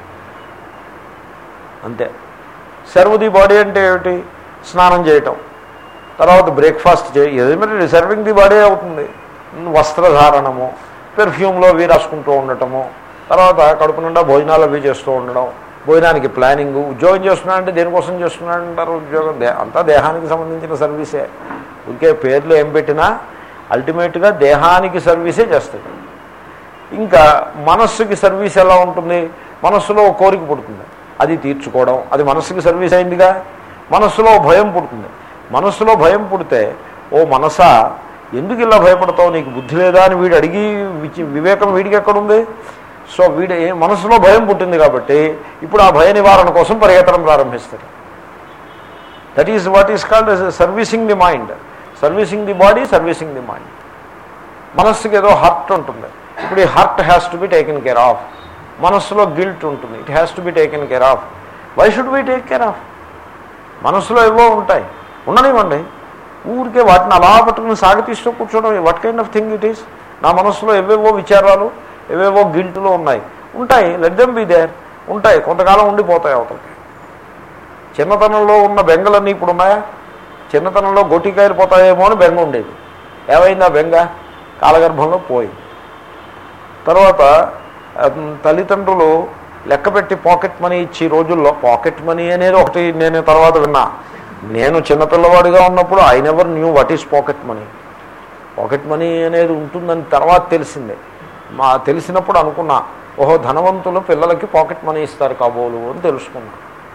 అంతే సర్వ్ ది బాడీ అంటే ఏమిటి స్నానం చేయటం తర్వాత బ్రేక్ఫాస్ట్ చేయ ఏదేమిటి సర్వింగ్ ది బాడీ అవుతుంది వస్త్రధారణము పెర్ఫ్యూమ్లో అవి రాసుకుంటూ ఉండటము తర్వాత కడుపు నిండా భోజనాలు అవి చేస్తూ ఉండడం భోజనానికి ప్లానింగ్ ఉద్యోగం చేస్తున్నాడంటే దేనికోసం చేస్తున్నాడంటారు ఉద్యోగం దే అంతా దేహానికి సంబంధించిన సర్వీసే ఇంకే పేర్లు ఏం పెట్టినా అల్టిమేట్గా దేహానికి సర్వీసే చేస్తాడు ఇంకా మనస్సుకి సర్వీస్ ఎలా ఉంటుంది మనస్సులో ఒక కోరిక పుడుతుంది అది తీర్చుకోవడం అది మనస్సుకి సర్వీస్ అయిందిగా మనస్సులో భయం పుడుతుంది మనస్సులో భయం పుడితే ఓ మనసా ఎందుకు ఇలా భయపడతావు నీకు బుద్ధి లేదా అని వీడు అడిగి విచి- వివేకం వీడికి ఎక్కడుంది సో వీడు ఏ- మనసులో భయం పుట్టింది కాబట్టి ఇప్పుడు ఆ భయ నివారణ కోసం పరిగెత్తడం ప్రారంభిస్తారు that is what is called servicing the mind servicing the body servicing the mind మనస్సుకి ఏదో హార్ట్ ఉంటుంది ఇప్పుడు ఈ hurt has to be taken care of మనస్సులో గిల్ట్ ఉంటుంది it has to be taken care of why should be take care of మనస్సులో ఏవో ఉంటాయి ఉండనివ్వండి ఊరికే వాటిని అలా పట్టుకుని సాగతీస్తూ కూర్చోవడం what kind of thing it is నా మనస్సులో ఏవేవో విచారాలు ఏవేవో గిల్టులు ఉన్నాయి ఉంటాయి లెట్ దెమ్ బి దేర్ ఉంటాయి కొంతకాలం ఉండిపోతాయి అవతలకి చిన్నతనంలో ఉన్న బెంగలన్నీ ఇప్పుడు ఉన్నాయా చిన్నతనంలో గొట్టికాయలు పోతాయేమో అని బెంగ ఉండేది ఏమైంది ఆ బెంగ కాలగర్భంలో పోయి తర్వాత ఉమ్, తల్లిదండ్రులు లెక్కపెట్టి పాకెట్ మనీ ఇచ్చి రోజుల్లో పాకెట్ మనీ అనేది ఒకటి నేను తర్వాత విన్నా నేను చిన్నపిల్లవాడిగా ఉన్నప్పుడు I never knew what is pocket money pocket money అనేది ఉంటుందని తర్వాత తెలిసిందే మా తెలిసినప్పుడు అనుకున్నా ఓహో ధనవంతులు పిల్లలకి పాకెట్ మనీ ఇస్తారు కాబోలు అని తెలుసుకున్నా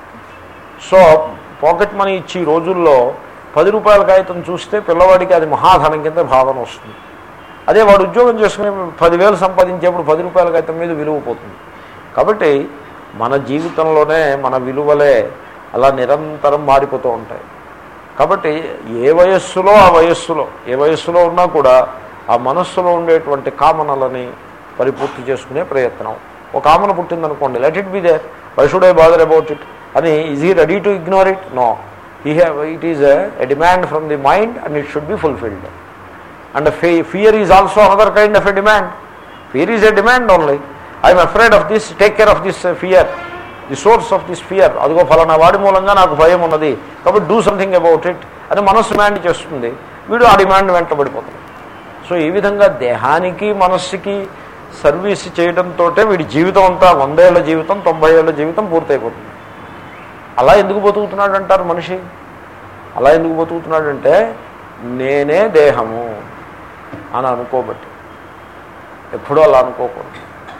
సో పాకెట్ మనీ ఇచ్చి ఈ రోజుల్లో పది రూపాయల కాగితం చూస్తే పిల్లవాడికి అది మహాధనం కింద భావన వస్తుంది అదే వాడు ఉద్యోగం చేసుకుని పదివేలు సంపాదించేప్పుడు పది రూపాయల కాగితం మీద విలువ పోతుంది కాబట్టి మన జీవితంలోనే మన విలువలే అలా నిరంతరం మారిపోతూ ఉంటాయి కాబట్టి ఏ వయస్సులో ఆ వయస్సులో ఏ వయస్సులో ఉన్నా కూడా ఆ మనస్సులో ఉండేటువంటి కామనలని పరిపూర్తి చేసుకునే ప్రయత్నం ఒక కామన పుట్టిందనుకోండి let it be there why should I bother about it అని is he ready to ignore it no he have it is a demand from the mind and it should be fulfilled and fear is also another kind of a demand fear is a demand only I'm afraid of this take care of this fear the source of this fear అదిగో ఫలానా వాడి మూలంగా నాకు భయం ఉన్నది కాబట్టి do something about it అని మనస్సు డిమాండ్ చేస్తుంది వీడు ఆ డిమాండ్ వెంటబడిపోతాడు సో ఈ విధంగా దేహానికి మనస్సుకి సర్వీస్ చేయడంతో వీడి జీవితం అంతా వందేళ్ల జీవితం తొంభై ఏళ్ళ జీవితం పూర్తయిపోతుంది అలా ఎందుకు బతుకుతున్నాడు అంటారు మనిషి అలా ఎందుకు బతుకుతున్నాడంటే నేనే దేహము అని అనుకోబట్టి ఎప్పుడూ అలా అనుకోకూడదు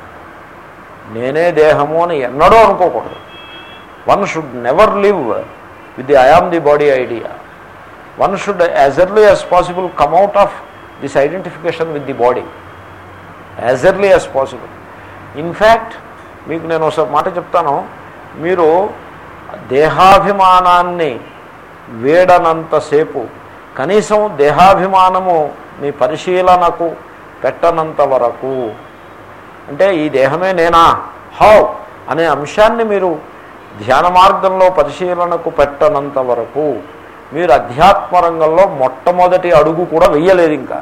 నేనే దేహము అని ఎన్నడూ అనుకోకూడదు one should never live with the I am the body idea one should as early as possible come out of this identification with the body as early as possible in fact మీకు నేను ఒకసారి మాట చెప్తాను మీరు దేహాభిమానాన్ని వేడనంతసేపు కనీసం దేహాభిమానము మీ పరిశీలనకు పెట్టనంత వరకు అంటే ఈ దేహమే నేనా హౌ అనే అంశాన్ని మీరు ధ్యాన మార్గంలో పరిశీలనకు పెట్టనంత వరకు మీరు అధ్యాత్మ రంగంలో మొట్టమొదటి అడుగు కూడా వెయ్యలేదు ఇంకా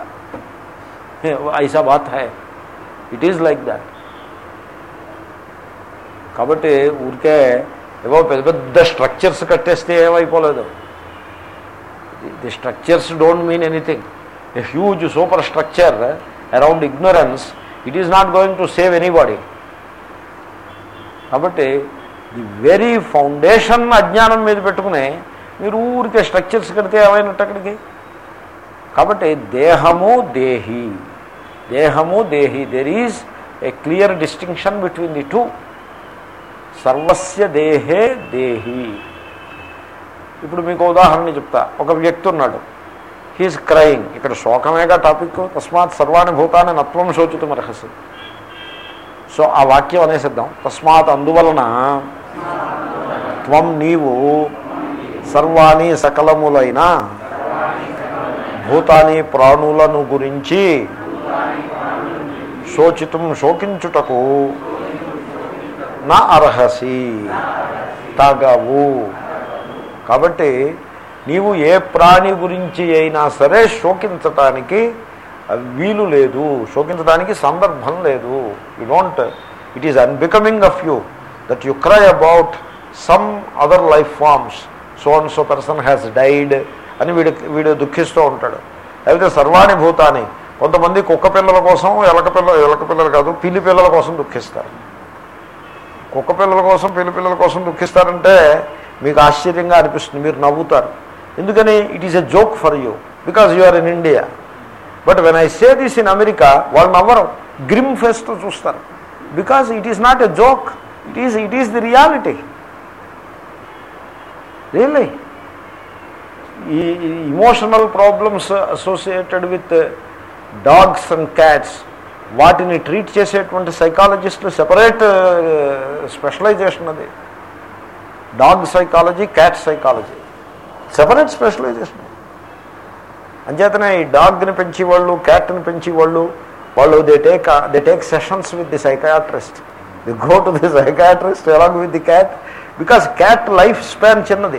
ఐసా బాత్ హై ఇట్ ఈజ్ లైక్ దాట్ కాబట్టి ఊరికే ఏవో పెద్ద పెద్ద స్ట్రక్చర్స్ కట్టేస్తే ఏమైపోలేదు the structures don't mean anything a huge super structure around ignorance it is not going to save anybody కాబట్టి ది వెరీ ఫౌండేషన్ అజ్ఞానం మీద పెట్టుకుని మీరు ఊరికే స్ట్రక్చర్స్ కడితే ఏమైనట్టు అక్కడికి కాబట్టి దేహము దేహి దేహము దేహి there is a clear distinction between the two సర్వస్య దేహే దేహి ఇప్పుడు మీకు ఉదాహరణ చెప్తా ఒక వ్యక్తి ఉన్నాడు హీఈస్ క్రయింగ్ ఇక్కడ శోకమేగా టాపిక్ తస్మాత్ సర్వాణి భూతాన్ని నత్వం శోచితం అర్హసి సో ఆ వాక్యం అనేసిద్దాం తస్మాత్ అందువలన త్వం నీవు సర్వాణి సకలములైన భూతాని ప్రాణులను గురించి శోచితం శోకించుటకు నా అర్హసి తగవు కాబట్టి నీవు ఏ ప్రాణి గురించి అయినా సరే శోకించటానికి వీలు లేదు శోకించడానికి సందర్భం లేదు you don't it is unbecoming of you that you cry about some other life forms so and so person has died అని వీడు వీడు దుఃఖిస్తూ ఉంటాడు లేకపోతే సర్వాణి భూతాన్ని కొంతమంది కుక్క పిల్లల కోసం ఎలక పిల్ల ఎలక పిల్లలు కాదు పిల్లి పిల్లల కోసం దుఃఖిస్తారు కుక్క పిల్లల కోసం పిల్లి పిల్లల కోసం దుఃఖిస్తారంటే మీకు ఆశ్చర్యంగా అనిపిస్తుంది మీరు నవ్వుతారు ఎందుకని it is a joke for you because you are in India but when I say this in America వాళ్ళు నవ్వరు గ్రిమ్ ఫేస్తో చూస్తారు because it is not a joke it is it is the reality really ఈ emotional problems associated with dogs and cats వాటిని treat చేసేటువంటి సైకాలజిస్టులు separate specialization అది dog psychology cat psychology separate specialization అంచేతనే ఈ డాగ్ని పెంచేవాళ్ళు క్యాట్ని పెంచేవాళ్ళు వాళ్ళు they take they take sessions with the psychiatrist the go to the psychiatrist along with the cat because cat life span చిన్నది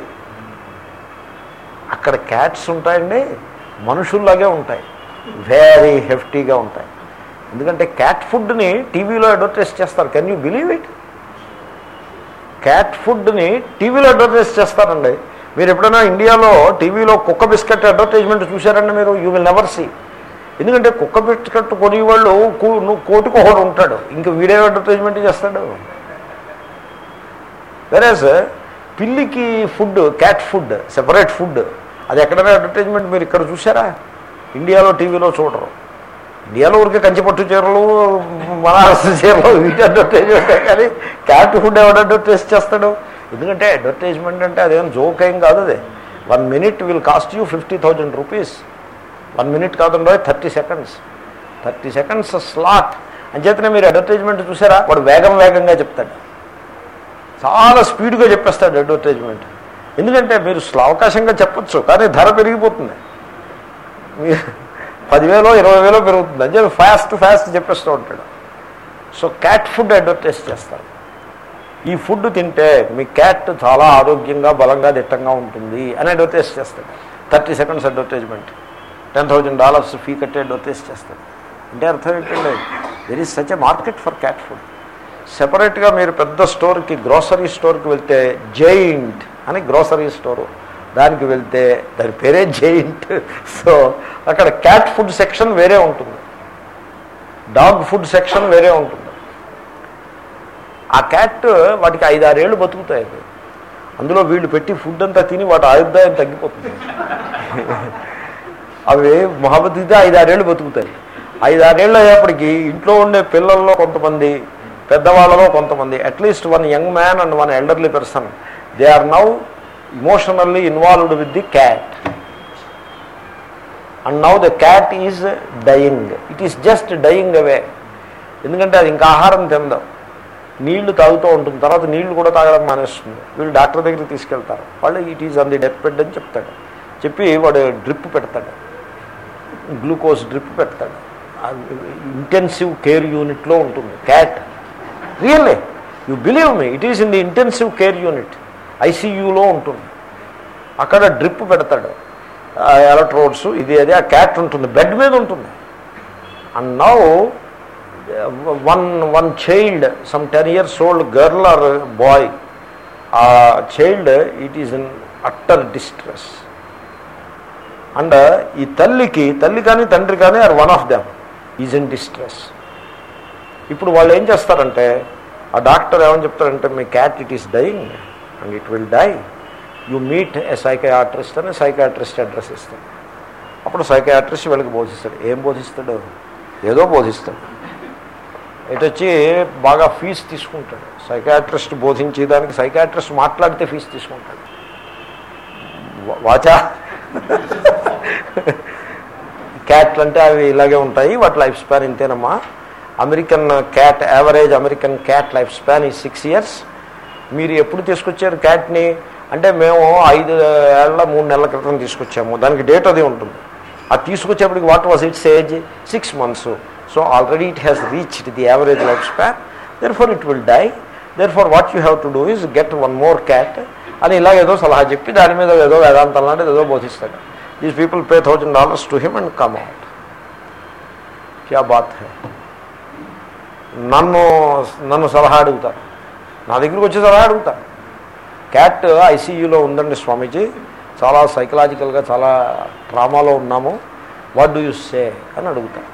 అక్కడ క్యాట్స్ ఉంటాయండి మనుషుల్లాగే ఉంటాయి వెరీ హెఫ్టీగా ఉంటాయి ఎందుకంటే క్యాట్ ఫుడ్ని టీవీలో అడ్వర్టైజ్ చేస్తారు can you believe it cat ఫుడ్ని టీవీలో అడ్వర్టైజ్ చేస్తారండి మీరు ఎప్పుడైనా ఇండియాలో టీవీలో కుక్క బిస్కెట్ అడ్వర్టైజ్మెంట్ చూశారండి మీరు యూ విల్ నెవర్ సీ ఎందుకంటే కుక్క బిస్కెట్ కొనేవాళ్ళు నువ్వు కోటికి ఒకడు ఉంటాడు ఇంక వీడియో అడ్వర్టైజ్మెంట్ చేస్తాడు వెరేస్ పిల్లికి food cat food separate food అది ఎక్కడైనా అడ్వర్టైజ్మెంట్ మీరు ఇక్కడ చూసారా ఇండియాలో టీవీలో చూడరు ఇండియాలో ఊరికే కంచిపట్టు చీరలు బనారస్ చీరలు వీటి అడ్వర్టైజ్మెంట్ కానీ క్యాట్ ఫుడ్ ఎవడు అడ్వర్టైజ్ చేస్తాడు ఎందుకంటే అడ్వర్టైజ్మెంట్ అంటే అదేం జోక్ ఏం కాదు అదే one minute will cost you fifty thousand rupees one minute కాదండో thirty seconds thirty seconds slot అంచేతనే మీరు అడ్వర్టైజ్మెంట్ చూసారా వాడు వేగం వేగంగా చెప్తాడు చాలా స్పీడ్గా చెప్పేస్తాడు అడ్వర్టైజ్మెంట్ ఎందుకంటే మీరు అవకాశంగా చెప్పచ్చు కానీ ధర పెరిగిపోతుంది మీరు పదివేలో ఇరవై వేలో పెరుగుతుంది అని చెప్పి ఫాస్ట్ ఫాస్ట్ చెప్పేస్తూ ఉంటాడు సో క్యాట్ ఫుడ్ అడ్వర్టైజ్ చేస్తారు ఈ ఫుడ్ తింటే మీ క్యాట్ చాలా ఆరోగ్యంగా బలంగా దిట్టంగా ఉంటుంది అని అడ్వర్టైజ్ చేస్తాడు thirty seconds advertisement ten thousand dollars fee కట్టి అడ్వర్టైజ్ చేస్తాడు అంటే అర్థం ఏంటండి there is such a market for cat food సెపరేట్గా మీరు పెద్ద స్టోర్కి గ్రోసరీ స్టోర్కి వెళ్తే జైంట్ అని గ్రోసరీ స్టోరు దానికి వెళ్తే దాని పేరే జైంట్ సో అక్కడ క్యాట్ ఫుడ్ సెక్షన్ వేరే ఉంటుంది డాగ్ ఫుడ్ సెక్షన్ వేరే ఉంటుంది ఆ క్యాట్ వాటికి ఐదారేళ్ళు బతుకుతాయి అవి అందులో వీళ్ళు పెట్టి ఫుడ్ అంతా తిని వాటి ఆయుర్దాయం తగ్గిపోతుంది అవి మొహబద్దితే ఐదారేళ్ళు బతుకుతాయి ఐదారేళ్ళు అయ్యేప్పటికీ ఇంట్లో ఉండే పిల్లల్లో కొంతమంది పెద్దవాళ్ళలో కొంతమంది at least one young man and one elderly person they are now emotionally involved with the cat and now the cat is dying it is just dying away ఎందుకంటే అది ఇంకా ఆహారం తిందాం నీళ్లు తాగుతూ ఉంటుంది తర్వాత నీళ్లు కూడా తాగడం మానేస్తుంది వీళ్ళు డాక్టర్ దగ్గరికి తీసుకెళ్తారు వాళ్ళు it is on the death bed అని చెప్తాడు చెప్పి వాడు డ్రిప్ పెడతాడు గ్లూకోజ్ డ్రిప్ పెడతాడు ఇంటెన్సివ్ కేర్ యూనిట్లో ఉంటుంది cat really you believe me it is in the intensive care unit ఐసీయూలో ఉంటుంది అక్కడ డ్రిప్ పెడతాడు ఎలక్ట్రోడ్స్ ఇది అది ఆ క్యాట్ ఉంటుంది బెడ్ మీద ఉంటుంది and now one one child some ten years old girl or boy ఆ child it is in utter distress and ఈ తల్లికి తల్లి కానీ తండ్రి కానీ or one of them is in distress ఇప్పుడు వాళ్ళు ఏం చేస్తారంటే ఆ డాక్టర్ ఏమని చెప్తారంటే మీ cat it is dying and it will die you meet a psychiatrist అని సైకయాట్రిస్ట్ అడ్రస్ ఇస్తాడు అప్పుడు సైకయాట్రిస్ట్ వీళ్ళకి బోధిస్తాడు ఏం బోధిస్తాడు ఏదో బోధిస్తాడు ఇటు వచ్చి బాగా ఫీజు తీసుకుంటాడు సైకాట్రిస్ట్ బోధించేదానికి సైకాట్రిస్ట్ మాట్లాడితే ఫీజు తీసుకుంటాడు వా- వాచా క్యాట్లు అంటే అవి ఇలాగే ఉంటాయి వాటి లైఫ్ స్పాన్ ఇంతేనమ్మా American cat average American cat life span ఈ సిక్స్ ఇయర్స్ మీరు ఎప్పుడు తీసుకొచ్చారు క్యాట్ని అంటే మేము ఐదు ఏళ్ళ మూడు నెలల క్రితం తీసుకొచ్చాము దానికి డేట్ అది ఉంటుంది అది తీసుకొచ్చేప్పటికి what was its age six months so already it has reached the average life span therefore it will die therefore what you have to do is get one more cat అని ఇలా ఏదో సలహా చెప్పి దాని మీద ఏదో వేదాంతం లాంటిది ఏదో బోధిస్తాడు these people pay thousand dollars to him and come out క్యా బాత్ హై నన్ను నన్ను సలహా అడుగుతారు నా దగ్గరికి వచ్చి సలహా అడుగుతారు క్యాట్ ఐసీయూలో ఉందండి స్వామీజీ చాలా సైకలాజికల్గా చాలా ట్రామాలో ఉన్నాము వాట్ డూ యూ సే అని అడుగుతాను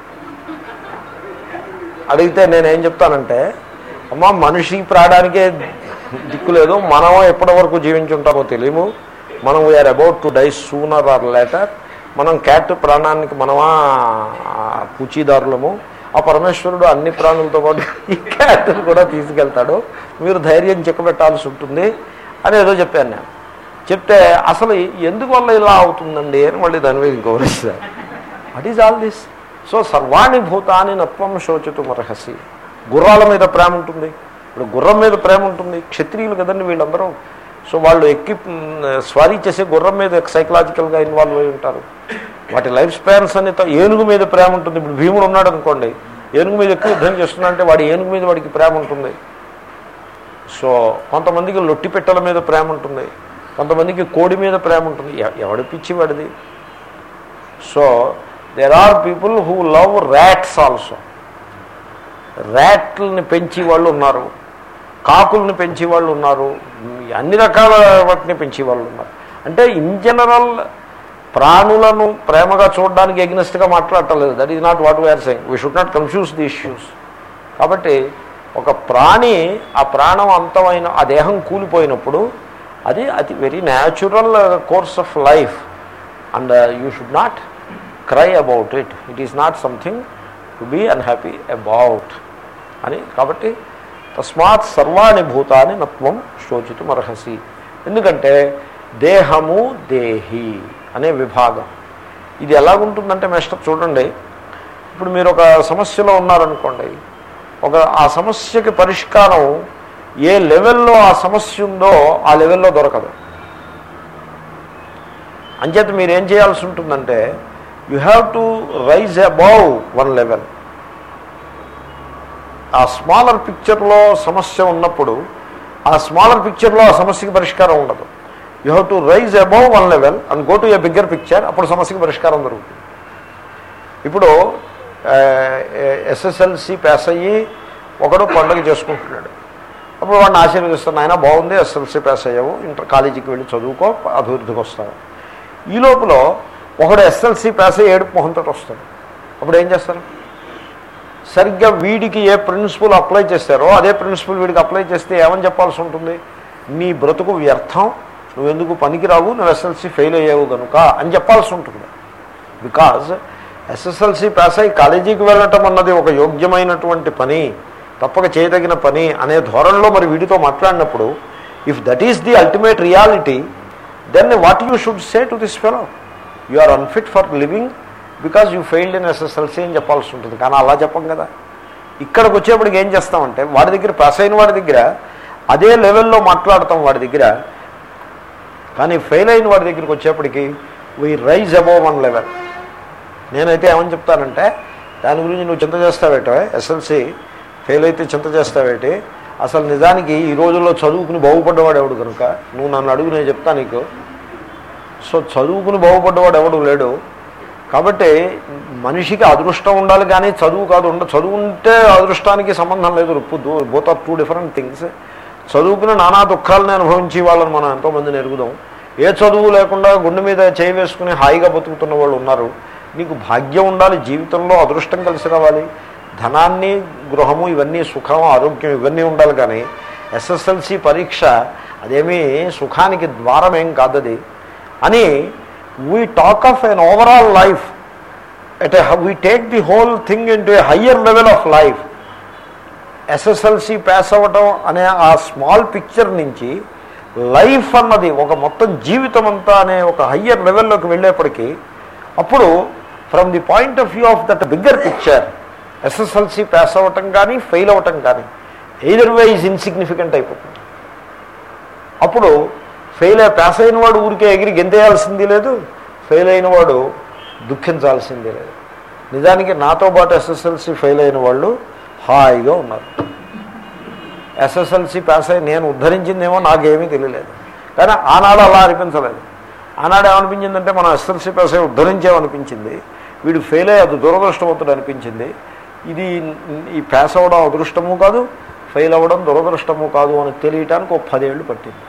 అడిగితే నేనేం చెప్తానంటే అమ్మ మనిషి ప్రాణానికే దిక్కు లేదు మనం ఎప్పటి వరకు జీవించి ఉంటామో తెలియము మనం we are about to die sooner or later మనం క్యాట్ ప్రాణానికి మనమా ఆ, పూచీదారులము ఆ పరమేశ్వరుడు అన్ని ప్రాణులతో పాటు ఈ క్యాట్ని కూడా తీసుకెళ్తాడు మీరు ధైర్యం చెక్కబెట్టాల్సి ఉంటుంది అని ఏదో చెప్పాను నేను చెప్తే అసలు ఎందువల్ల ఇలా అవుతుందండి అని మళ్ళీ దాని మీద గౌరవిస్తారు what is all this so సర్వాణి భూతాన్ని నత్వం శోచతు మరహసి గుర్రాల మీద ప్రేమ ఉంటుంది ఇప్పుడు గుర్రం మీద ప్రేమ ఉంటుంది క్షత్రియులు కదండి వీళ్ళందరూ సో వాళ్ళు ఎక్కి మ్, స్వారీ చేసే గుర్రం మీద సైకలాజికల్గా ఇన్వాల్వ్ అయి ఉంటారు వాటి లైఫ్ స్పాన్స్ అన్ని త- ఏనుగు మీద ప్రేమ ఉంటుంది ఇప్పుడు భీముడు ఉన్నాడు అనుకోండి ఏనుగు మీద ఎక్కువ యుద్ధం చేస్తున్నా అంటే వాడి ఏనుగు మీద వాడికి ప్రేమ ఉంటుంది సో కొంతమందికి లొట్టి పెట్టెల మీద ప్రేమ ఉంటుంది కొంతమందికి కోడి మీద ప్రేమ ఉంటుంది ఎ- ఎవడి పిచ్చి వాడిది so there are people who love rats also ర్యాట్లని పెంచి వాళ్ళు ఉన్నారు కాకుల్ని పెంచి వాళ్ళు ఉన్నారు అన్ని రకాల వాటిని పెంచి వాళ్ళు ఉన్నారు అంటే ఇన్ జనరల్ ప్రాణులను ప్రేమగా చూడడానికి ఎగ్నెస్ట్గా మాట్లాడటలేదు that is not what we are saying we should not confuse the issues కాబట్టి ఒక ప్రాణి ఆ ప్రాణం అంతమైన ఆ దేహం కూలిపోయినప్పుడు అది అది very natural course of life and you should not cry about it it is not something to be unhappy about అని కాబట్టి తస్మాత్ సర్వాణి భూతాన్ని నత్వం శోచితం అర్హసి ఎందుకంటే దేహము దేహి అనే విభాగం ఇది ఎలాగుంటుందంటే మేస్టర్ చూడండి ఇప్పుడు మీరు ఒక సమస్యలో ఉన్నారనుకోండి ఒక ఆ సమస్యకి పరిష్కారం ఏ లెవెల్లో ఆ సమస్య ఉందో ఆ లెవెల్లో దొరకదు అంచేత మీరు ఏం చేయాల్సి ఉంటుందంటే you have to rise above one level ఆ స్మాలర్ పిక్చర్లో సమస్య ఉన్నప్పుడు ఆ స్మాలర్ పిక్చర్లో ఆ సమస్యకి పరిష్కారం ఉండదు you have to rise above one level and go to a bigger picture అప్పుడు సమస్యకి పరిష్కారం దొరుకుతుంది ఇప్పుడు ఎస్ఎస్ఎల్సి పాస్ అయ్యి ఒకడు పండుగ చేసుకుంటున్నాడు అప్పుడు వాడిని ఆశీర్వదిస్తాను ఆయన బాగుంది ఎస్ఎల్సి పాస్ అయ్యావు ఇంటర్ కాలేజీకి వెళ్ళి చదువుకో అభివృద్ధికి వస్తావు ఈ లోపల ఒకడు ఎస్ఎల్సి పాస్ అయ్యి ఏడుపు మొహంతో వస్తాడు అప్పుడు ఏం చేస్తారు సరిగ్గా వీడికి ఏ ప్రిన్సిపల్ అప్లై చేస్తారో అదే ప్రిన్సిపల్ వీడికి అప్లై చేస్తే ఏమని చెప్పాల్సి ఉంటుంది నీ బ్రతుకు వ్యర్థం నువ్వెందుకు పనికిరావు నువ్వు ఎస్ఎల్సి ఫెయిల్ అయ్యావు కనుక అని చెప్పాల్సి ఉంటుంది బికాజ్ ఎస్ఎస్ఎల్సి పాస్ అయ్యి కాలేజీకి వెళ్ళటం అన్నది ఒక యోగ్యమైనటువంటి పని తప్పక చేయదగిన పని అనే ధోరణిలో మరి వీడితో మాట్లాడినప్పుడు if that is the ultimate reality then what you should say to this fellow you are unfit for living because you failed in SSLC అని చెప్పాల్సి ఉంటుంది కానీ అలా చెప్పం కదా ఇక్కడికి వచ్చేప్పటికి ఏం చేస్తామంటే వాడి దగ్గర పాస్ అయిన వాడి దగ్గర అదే లెవెల్లో మాట్లాడతాం వాడి దగ్గర కానీ ఫెయిల్ అయిన వాడి దగ్గరికి వచ్చేప్పటికి we rise above one level నేనైతే ఏమని చెప్తానంటే దాని గురించి నువ్వు చింత చేస్తావేటో ఎస్ఎల్సి ఫెయిల్ అయితే చింత చేస్తావేటి అసలు నిజానికి ఈ రోజుల్లో చదువుకుని బాగుపడ్డవాడు ఎవడు కనుక నువ్వు నన్ను అడుగు నేను చెప్తా నీకు సో చదువుకుని బాగుపడ్డవాడు ఎవడు లేడు కాబట్టి మనిషికి అదృష్టం ఉండాలి కానీ చదువు కాదు ఉండ చదువు ఉంటే అదృష్టానికి సంబంధం లేదు both are two different things చదువుకుని నానా దుఃఖాలను అనుభవించి వాళ్ళని మనం ఎంతోమందిని ఎరుగుదాం ఏ చదువు లేకుండా గుండె మీద చేయి వేసుకుని హాయిగా బతుకుతున్న వాళ్ళు ఉన్నారు నీకు భాగ్యం ఉండాలి జీవితంలో అదృష్టం కలిసి రావాలి ధనాన్ని గృహము ఇవన్నీ సుఖం ఆరోగ్యం ఇవన్నీ ఉండాలి కానీ ఎస్ఎస్ఎల్సి పరీక్ష అదేమీ సుఖానికి ద్వారం ఏం కాదది అని we talk of an overall life at we take the whole thing into a higher level of life SSLC pass అవ్వటం అనే ఆ స్మాల్ పిక్చర్ నుంచి లైఫ్ అన్నది ఒక మొత్తం జీవితం అంతా అనే ఒక హయ్యర్ లెవెల్లోకి వెళ్ళేప్పటికీ అప్పుడు from the point of view of that bigger picture SSLC pass అవ్వటం కానీ ఫెయిల్ అవ్వటం కానీ ఎయిదర్ వే ఈజ్ ఇన్సిగ్నిఫికెంట్ అయిపోతుంది అప్పుడు ఫెయిల్ అయ్యి పాస్ అయిన వాడు ఊరికే ఎగిరి గెంతేయాల్సింది లేదు ఫెయిల్ అయిన వాడు దుఃఖించాల్సిందే లేదు నిజానికి నాతో పాటు ఎస్ఎస్ఎల్సి ఫెయిల్ అయిన వాళ్ళు హాయిగా ఉన్నారు ఎస్ఎస్ఎల్సి పాస్ అయ్యి నేను ఉద్ధరించిందేమో నాకేమీ తెలియలేదు కానీ ఆనాడు అలా అనిపించలేదు ఆనాడు ఏమనిపించిందంటే మనం ఎస్ఎల్సి పాస్ అయ్యి ఉద్ధరించేమనిపించింది వీడు ఫెయిల్ అయ్యి అది దురదృష్టవంతుడు అనిపించింది ఇది ఈ పాస్ అవ్వడం అదృష్టము కాదు ఫెయిల్ అవ్వడం దురదృష్టము కాదు అని తెలియటానికి ఒక పదేళ్ళు పట్టింది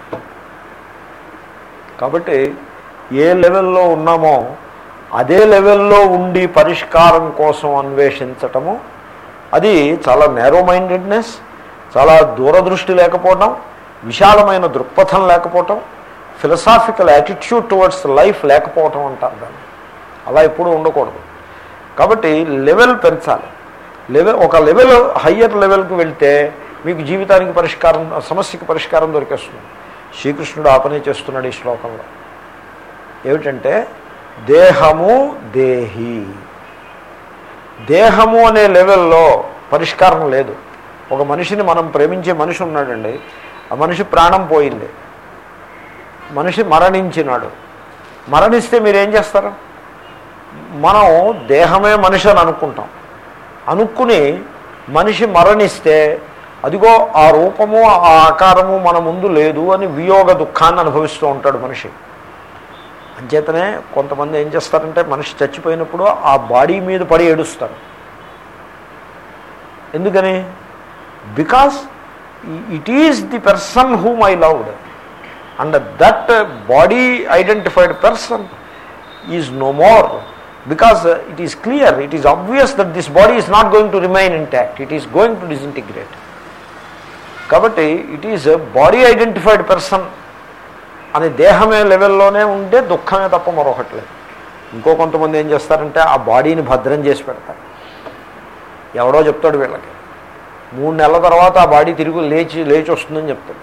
కాబట్టి ఏ లెవెల్లో ఉన్నామో అదే లెవెల్లో ఉండి పరిష్కారం కోసం అన్వేషించటము అది చాలా నేరో మైండెడ్నెస్ చాలా దూరదృష్టి లేకపోవడం విశాలమైన దృక్పథం లేకపోవటం ఫిలసాఫికల్ యాటిట్యూడ్ టువర్డ్స్ లైఫ్ లేకపోవటం అంటారు దాన్ని అలా ఎప్పుడూ ఉండకూడదు కాబట్టి లెవెల్ పెంచాలి లెవెల్ ఒక లెవెల్ హయ్యర్ లెవెల్కి వెళ్తే మీకు జీవితానికి పరిష్కారం సమస్యకి పరిష్కారం దొరికేస్తుంది శ్రీకృష్ణుడు ఆ పని చేస్తున్నాడు ఈ శ్లోకంలో ఏమిటంటే దేహము దేహి దేహము అనే లెవెల్లో పరిష్కారం లేదు ఒక మనిషిని మనం ప్రేమించే మనిషి ఉన్నాడండి ఆ మనిషి ప్రాణం పోయింది మనిషి మరణించినాడు మరణిస్తే మీరేం చేస్తారు మనం దేహమే మనిషి అని అనుకుంటాం అనుకుని మనిషి మరణిస్తే అదిగో ఆ రూపము ఆ ఆకారము మన ముందు లేదు అని వియోగ దుఃఖాన్ని అనుభవిస్తూ ఉంటాడు మనిషి అంచేతనే కొంతమంది ఏం చేస్తారంటే మనిషి చచ్చిపోయినప్పుడు ఆ బాడీ మీద పడి ఏడుస్తారు ఎందుకని because it is the person whom I loved and that body identified person is no more because it is clear it is obvious that this body is not going to remain intact it is going to disintegrate కాబట్టి it is body identified person అని దేహమే లెవెల్లోనే ఉంటే దుఃఖమే తప్ప మరొకటి లేదు ఇంకో కొంతమంది ఏం చేస్తారంటే ఆ బాడీని భద్రం చేసి పెడతారు ఎవడో చెప్తాడు వీళ్ళకి మూడు నెలల తర్వాత ఆ బాడీ తిరిగి లేచి లేచి వస్తుందని చెప్తాడు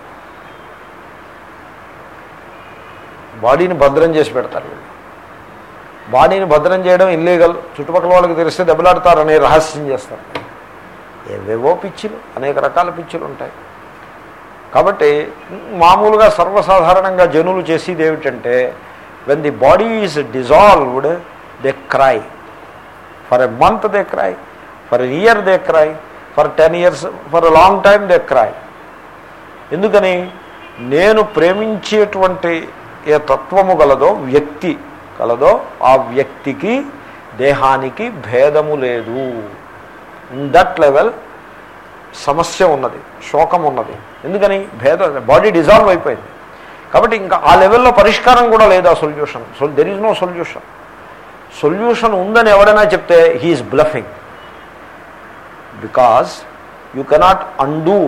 బాడీని భద్రం చేసి పెడతారు వీళ్ళు బాడీని భద్రం చేయడం ఇల్లీగల్ చుట్టుపక్కల వాళ్ళకి తెలిస్తే దెబ్బలాడతారనే రహస్యం చేస్తారు ఏవేవో పిచ్చిలు అనేక రకాల పిచ్చులు ఉంటాయి కాబట్టి మామూలుగా సర్వసాధారణంగా జనులు చేసేది ఏమిటంటే when the body is dissolved they cry for a month they cry for a year they cry for ten years for a long time they cry ఎందుకని నేను ప్రేమించేటువంటి ఏ తత్వము గలదో వ్యక్తి కలదో ఆ వ్యక్తికి దేహానికి భేదము లేదు ఇన్ దట్ లెవెల్ సమస్య ఉన్నది శోకం ఉన్నది ఎందుకని భేద బాడీ డిజాల్వ్ అయిపోయింది కాబట్టి ఇంకా ఆ లెవెల్లో పరిష్కారం కూడా లేదు ఆ solution so there is no solution solution ఉందని ఎవడైనా చెప్తే he's bluffing because you cannot undo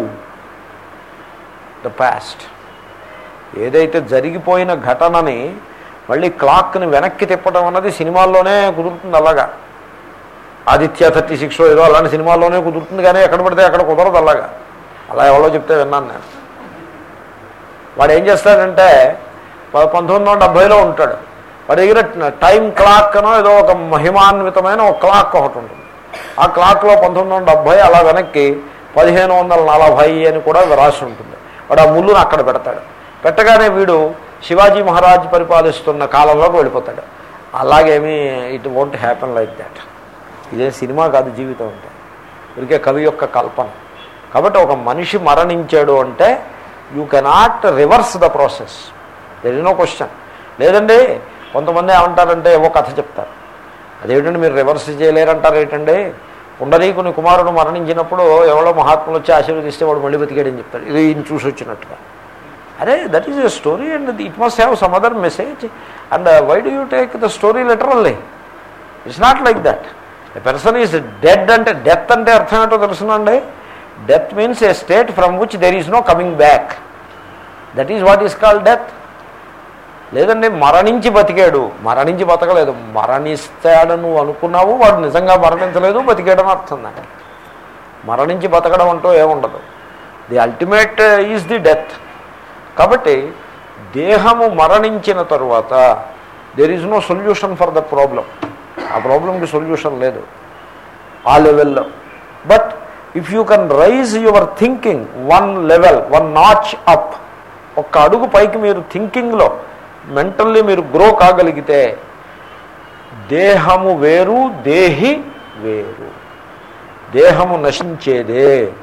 the past ఏదైతే జరిగిపోయిన ఘటనని మళ్ళీ క్లాక్ని వెనక్కి తిప్పడం అన్నది సినిమాల్లోనే కుదురుతుంది అలాగా ఆదిత్య థర్టీ సిక్స్ ఏదో అలాంటి సినిమాల్లోనే కుదురుతుంది కానీ ఎక్కడ పడితే అక్కడ కుదరదు అలాగా అలా ఎవరో చెప్తే విన్నాను నేను వాడు ఏం చేస్తాడంటే వాడు పంతొమ్మిది వందల డెబ్భైలో ఉంటాడు వాడి దగ్గర టైం క్లాక్ అనో ఏదో ఒక మహిమాన్వితమైన ఒక క్లాక్ ఒకటి ఉంటుంది ఆ క్లాక్లో పంతొమ్మిది వందల డెబ్భై అలా వెనక్కి పదిహేను వందల నలభై అని కూడా రాసి ఉంటుంది వాడు ఆ ముళ్ళును అక్కడ పెడతాడు పెట్టగానే వీడు శివాజీ మహారాజ్ పరిపాలిస్తున్న కాలంలోకి వెళ్ళిపోతాడు అలాగేమీ it won't happen like that ఇదే సినిమా కాదు జీవితం అంటే ఇదికే కవి యొక్క కల్పన కాబట్టి ఒక మనిషి మరణించాడు అంటే you cannot reverse the process there is no question లేదండి కొంతమంది ఏమంటారంటే ఏవో కథ చెప్తారు అదేమిటండి మీరు రివర్స్ చేయలేరంటారు ఏంటండి పుండరీకుని కుమారుడు మరణించినప్పుడు ఎవరో మహాత్ములు వచ్చి ఆశీర్వదిస్తే వాడు మళ్ళీ బతికాడని చెప్పారు ఇది ఈయన చూసి వచ్చినట్టుగా అరే that is a story and it must have some other message and why do you take the story literally it's not like that a person is dead అంటే డెత్ అంటే అర్థం ఏంటో తెలుసునండి death means a state from which there is no coming back that is what is call death లేదండి మరణించి బతికాడు మరణించి బతకలేదు మరణిస్తాడని నువ్వు అనుకున్నావు వాడు నిజంగా మరణించలేదు బతికాడని అర్థం దాన్ని మరణించి బతకడం అంటూ ఏముండదు the ultimate is the death కాబట్టి దేహము మరణించిన తరువాత there is no solution for the problem ఆ ప్రాబ్లంకి సొల్యూషన్ లేదు ఆ లెవెల్లో but if you can raise your thinking one level one notch up ఒక్క అడుగు పైకి మీరు థింకింగ్లో మెంటల్లీ మీరు గ్రో కాగలిగితే దేహము వేరు దేహి వేరు దేహము నశించేదే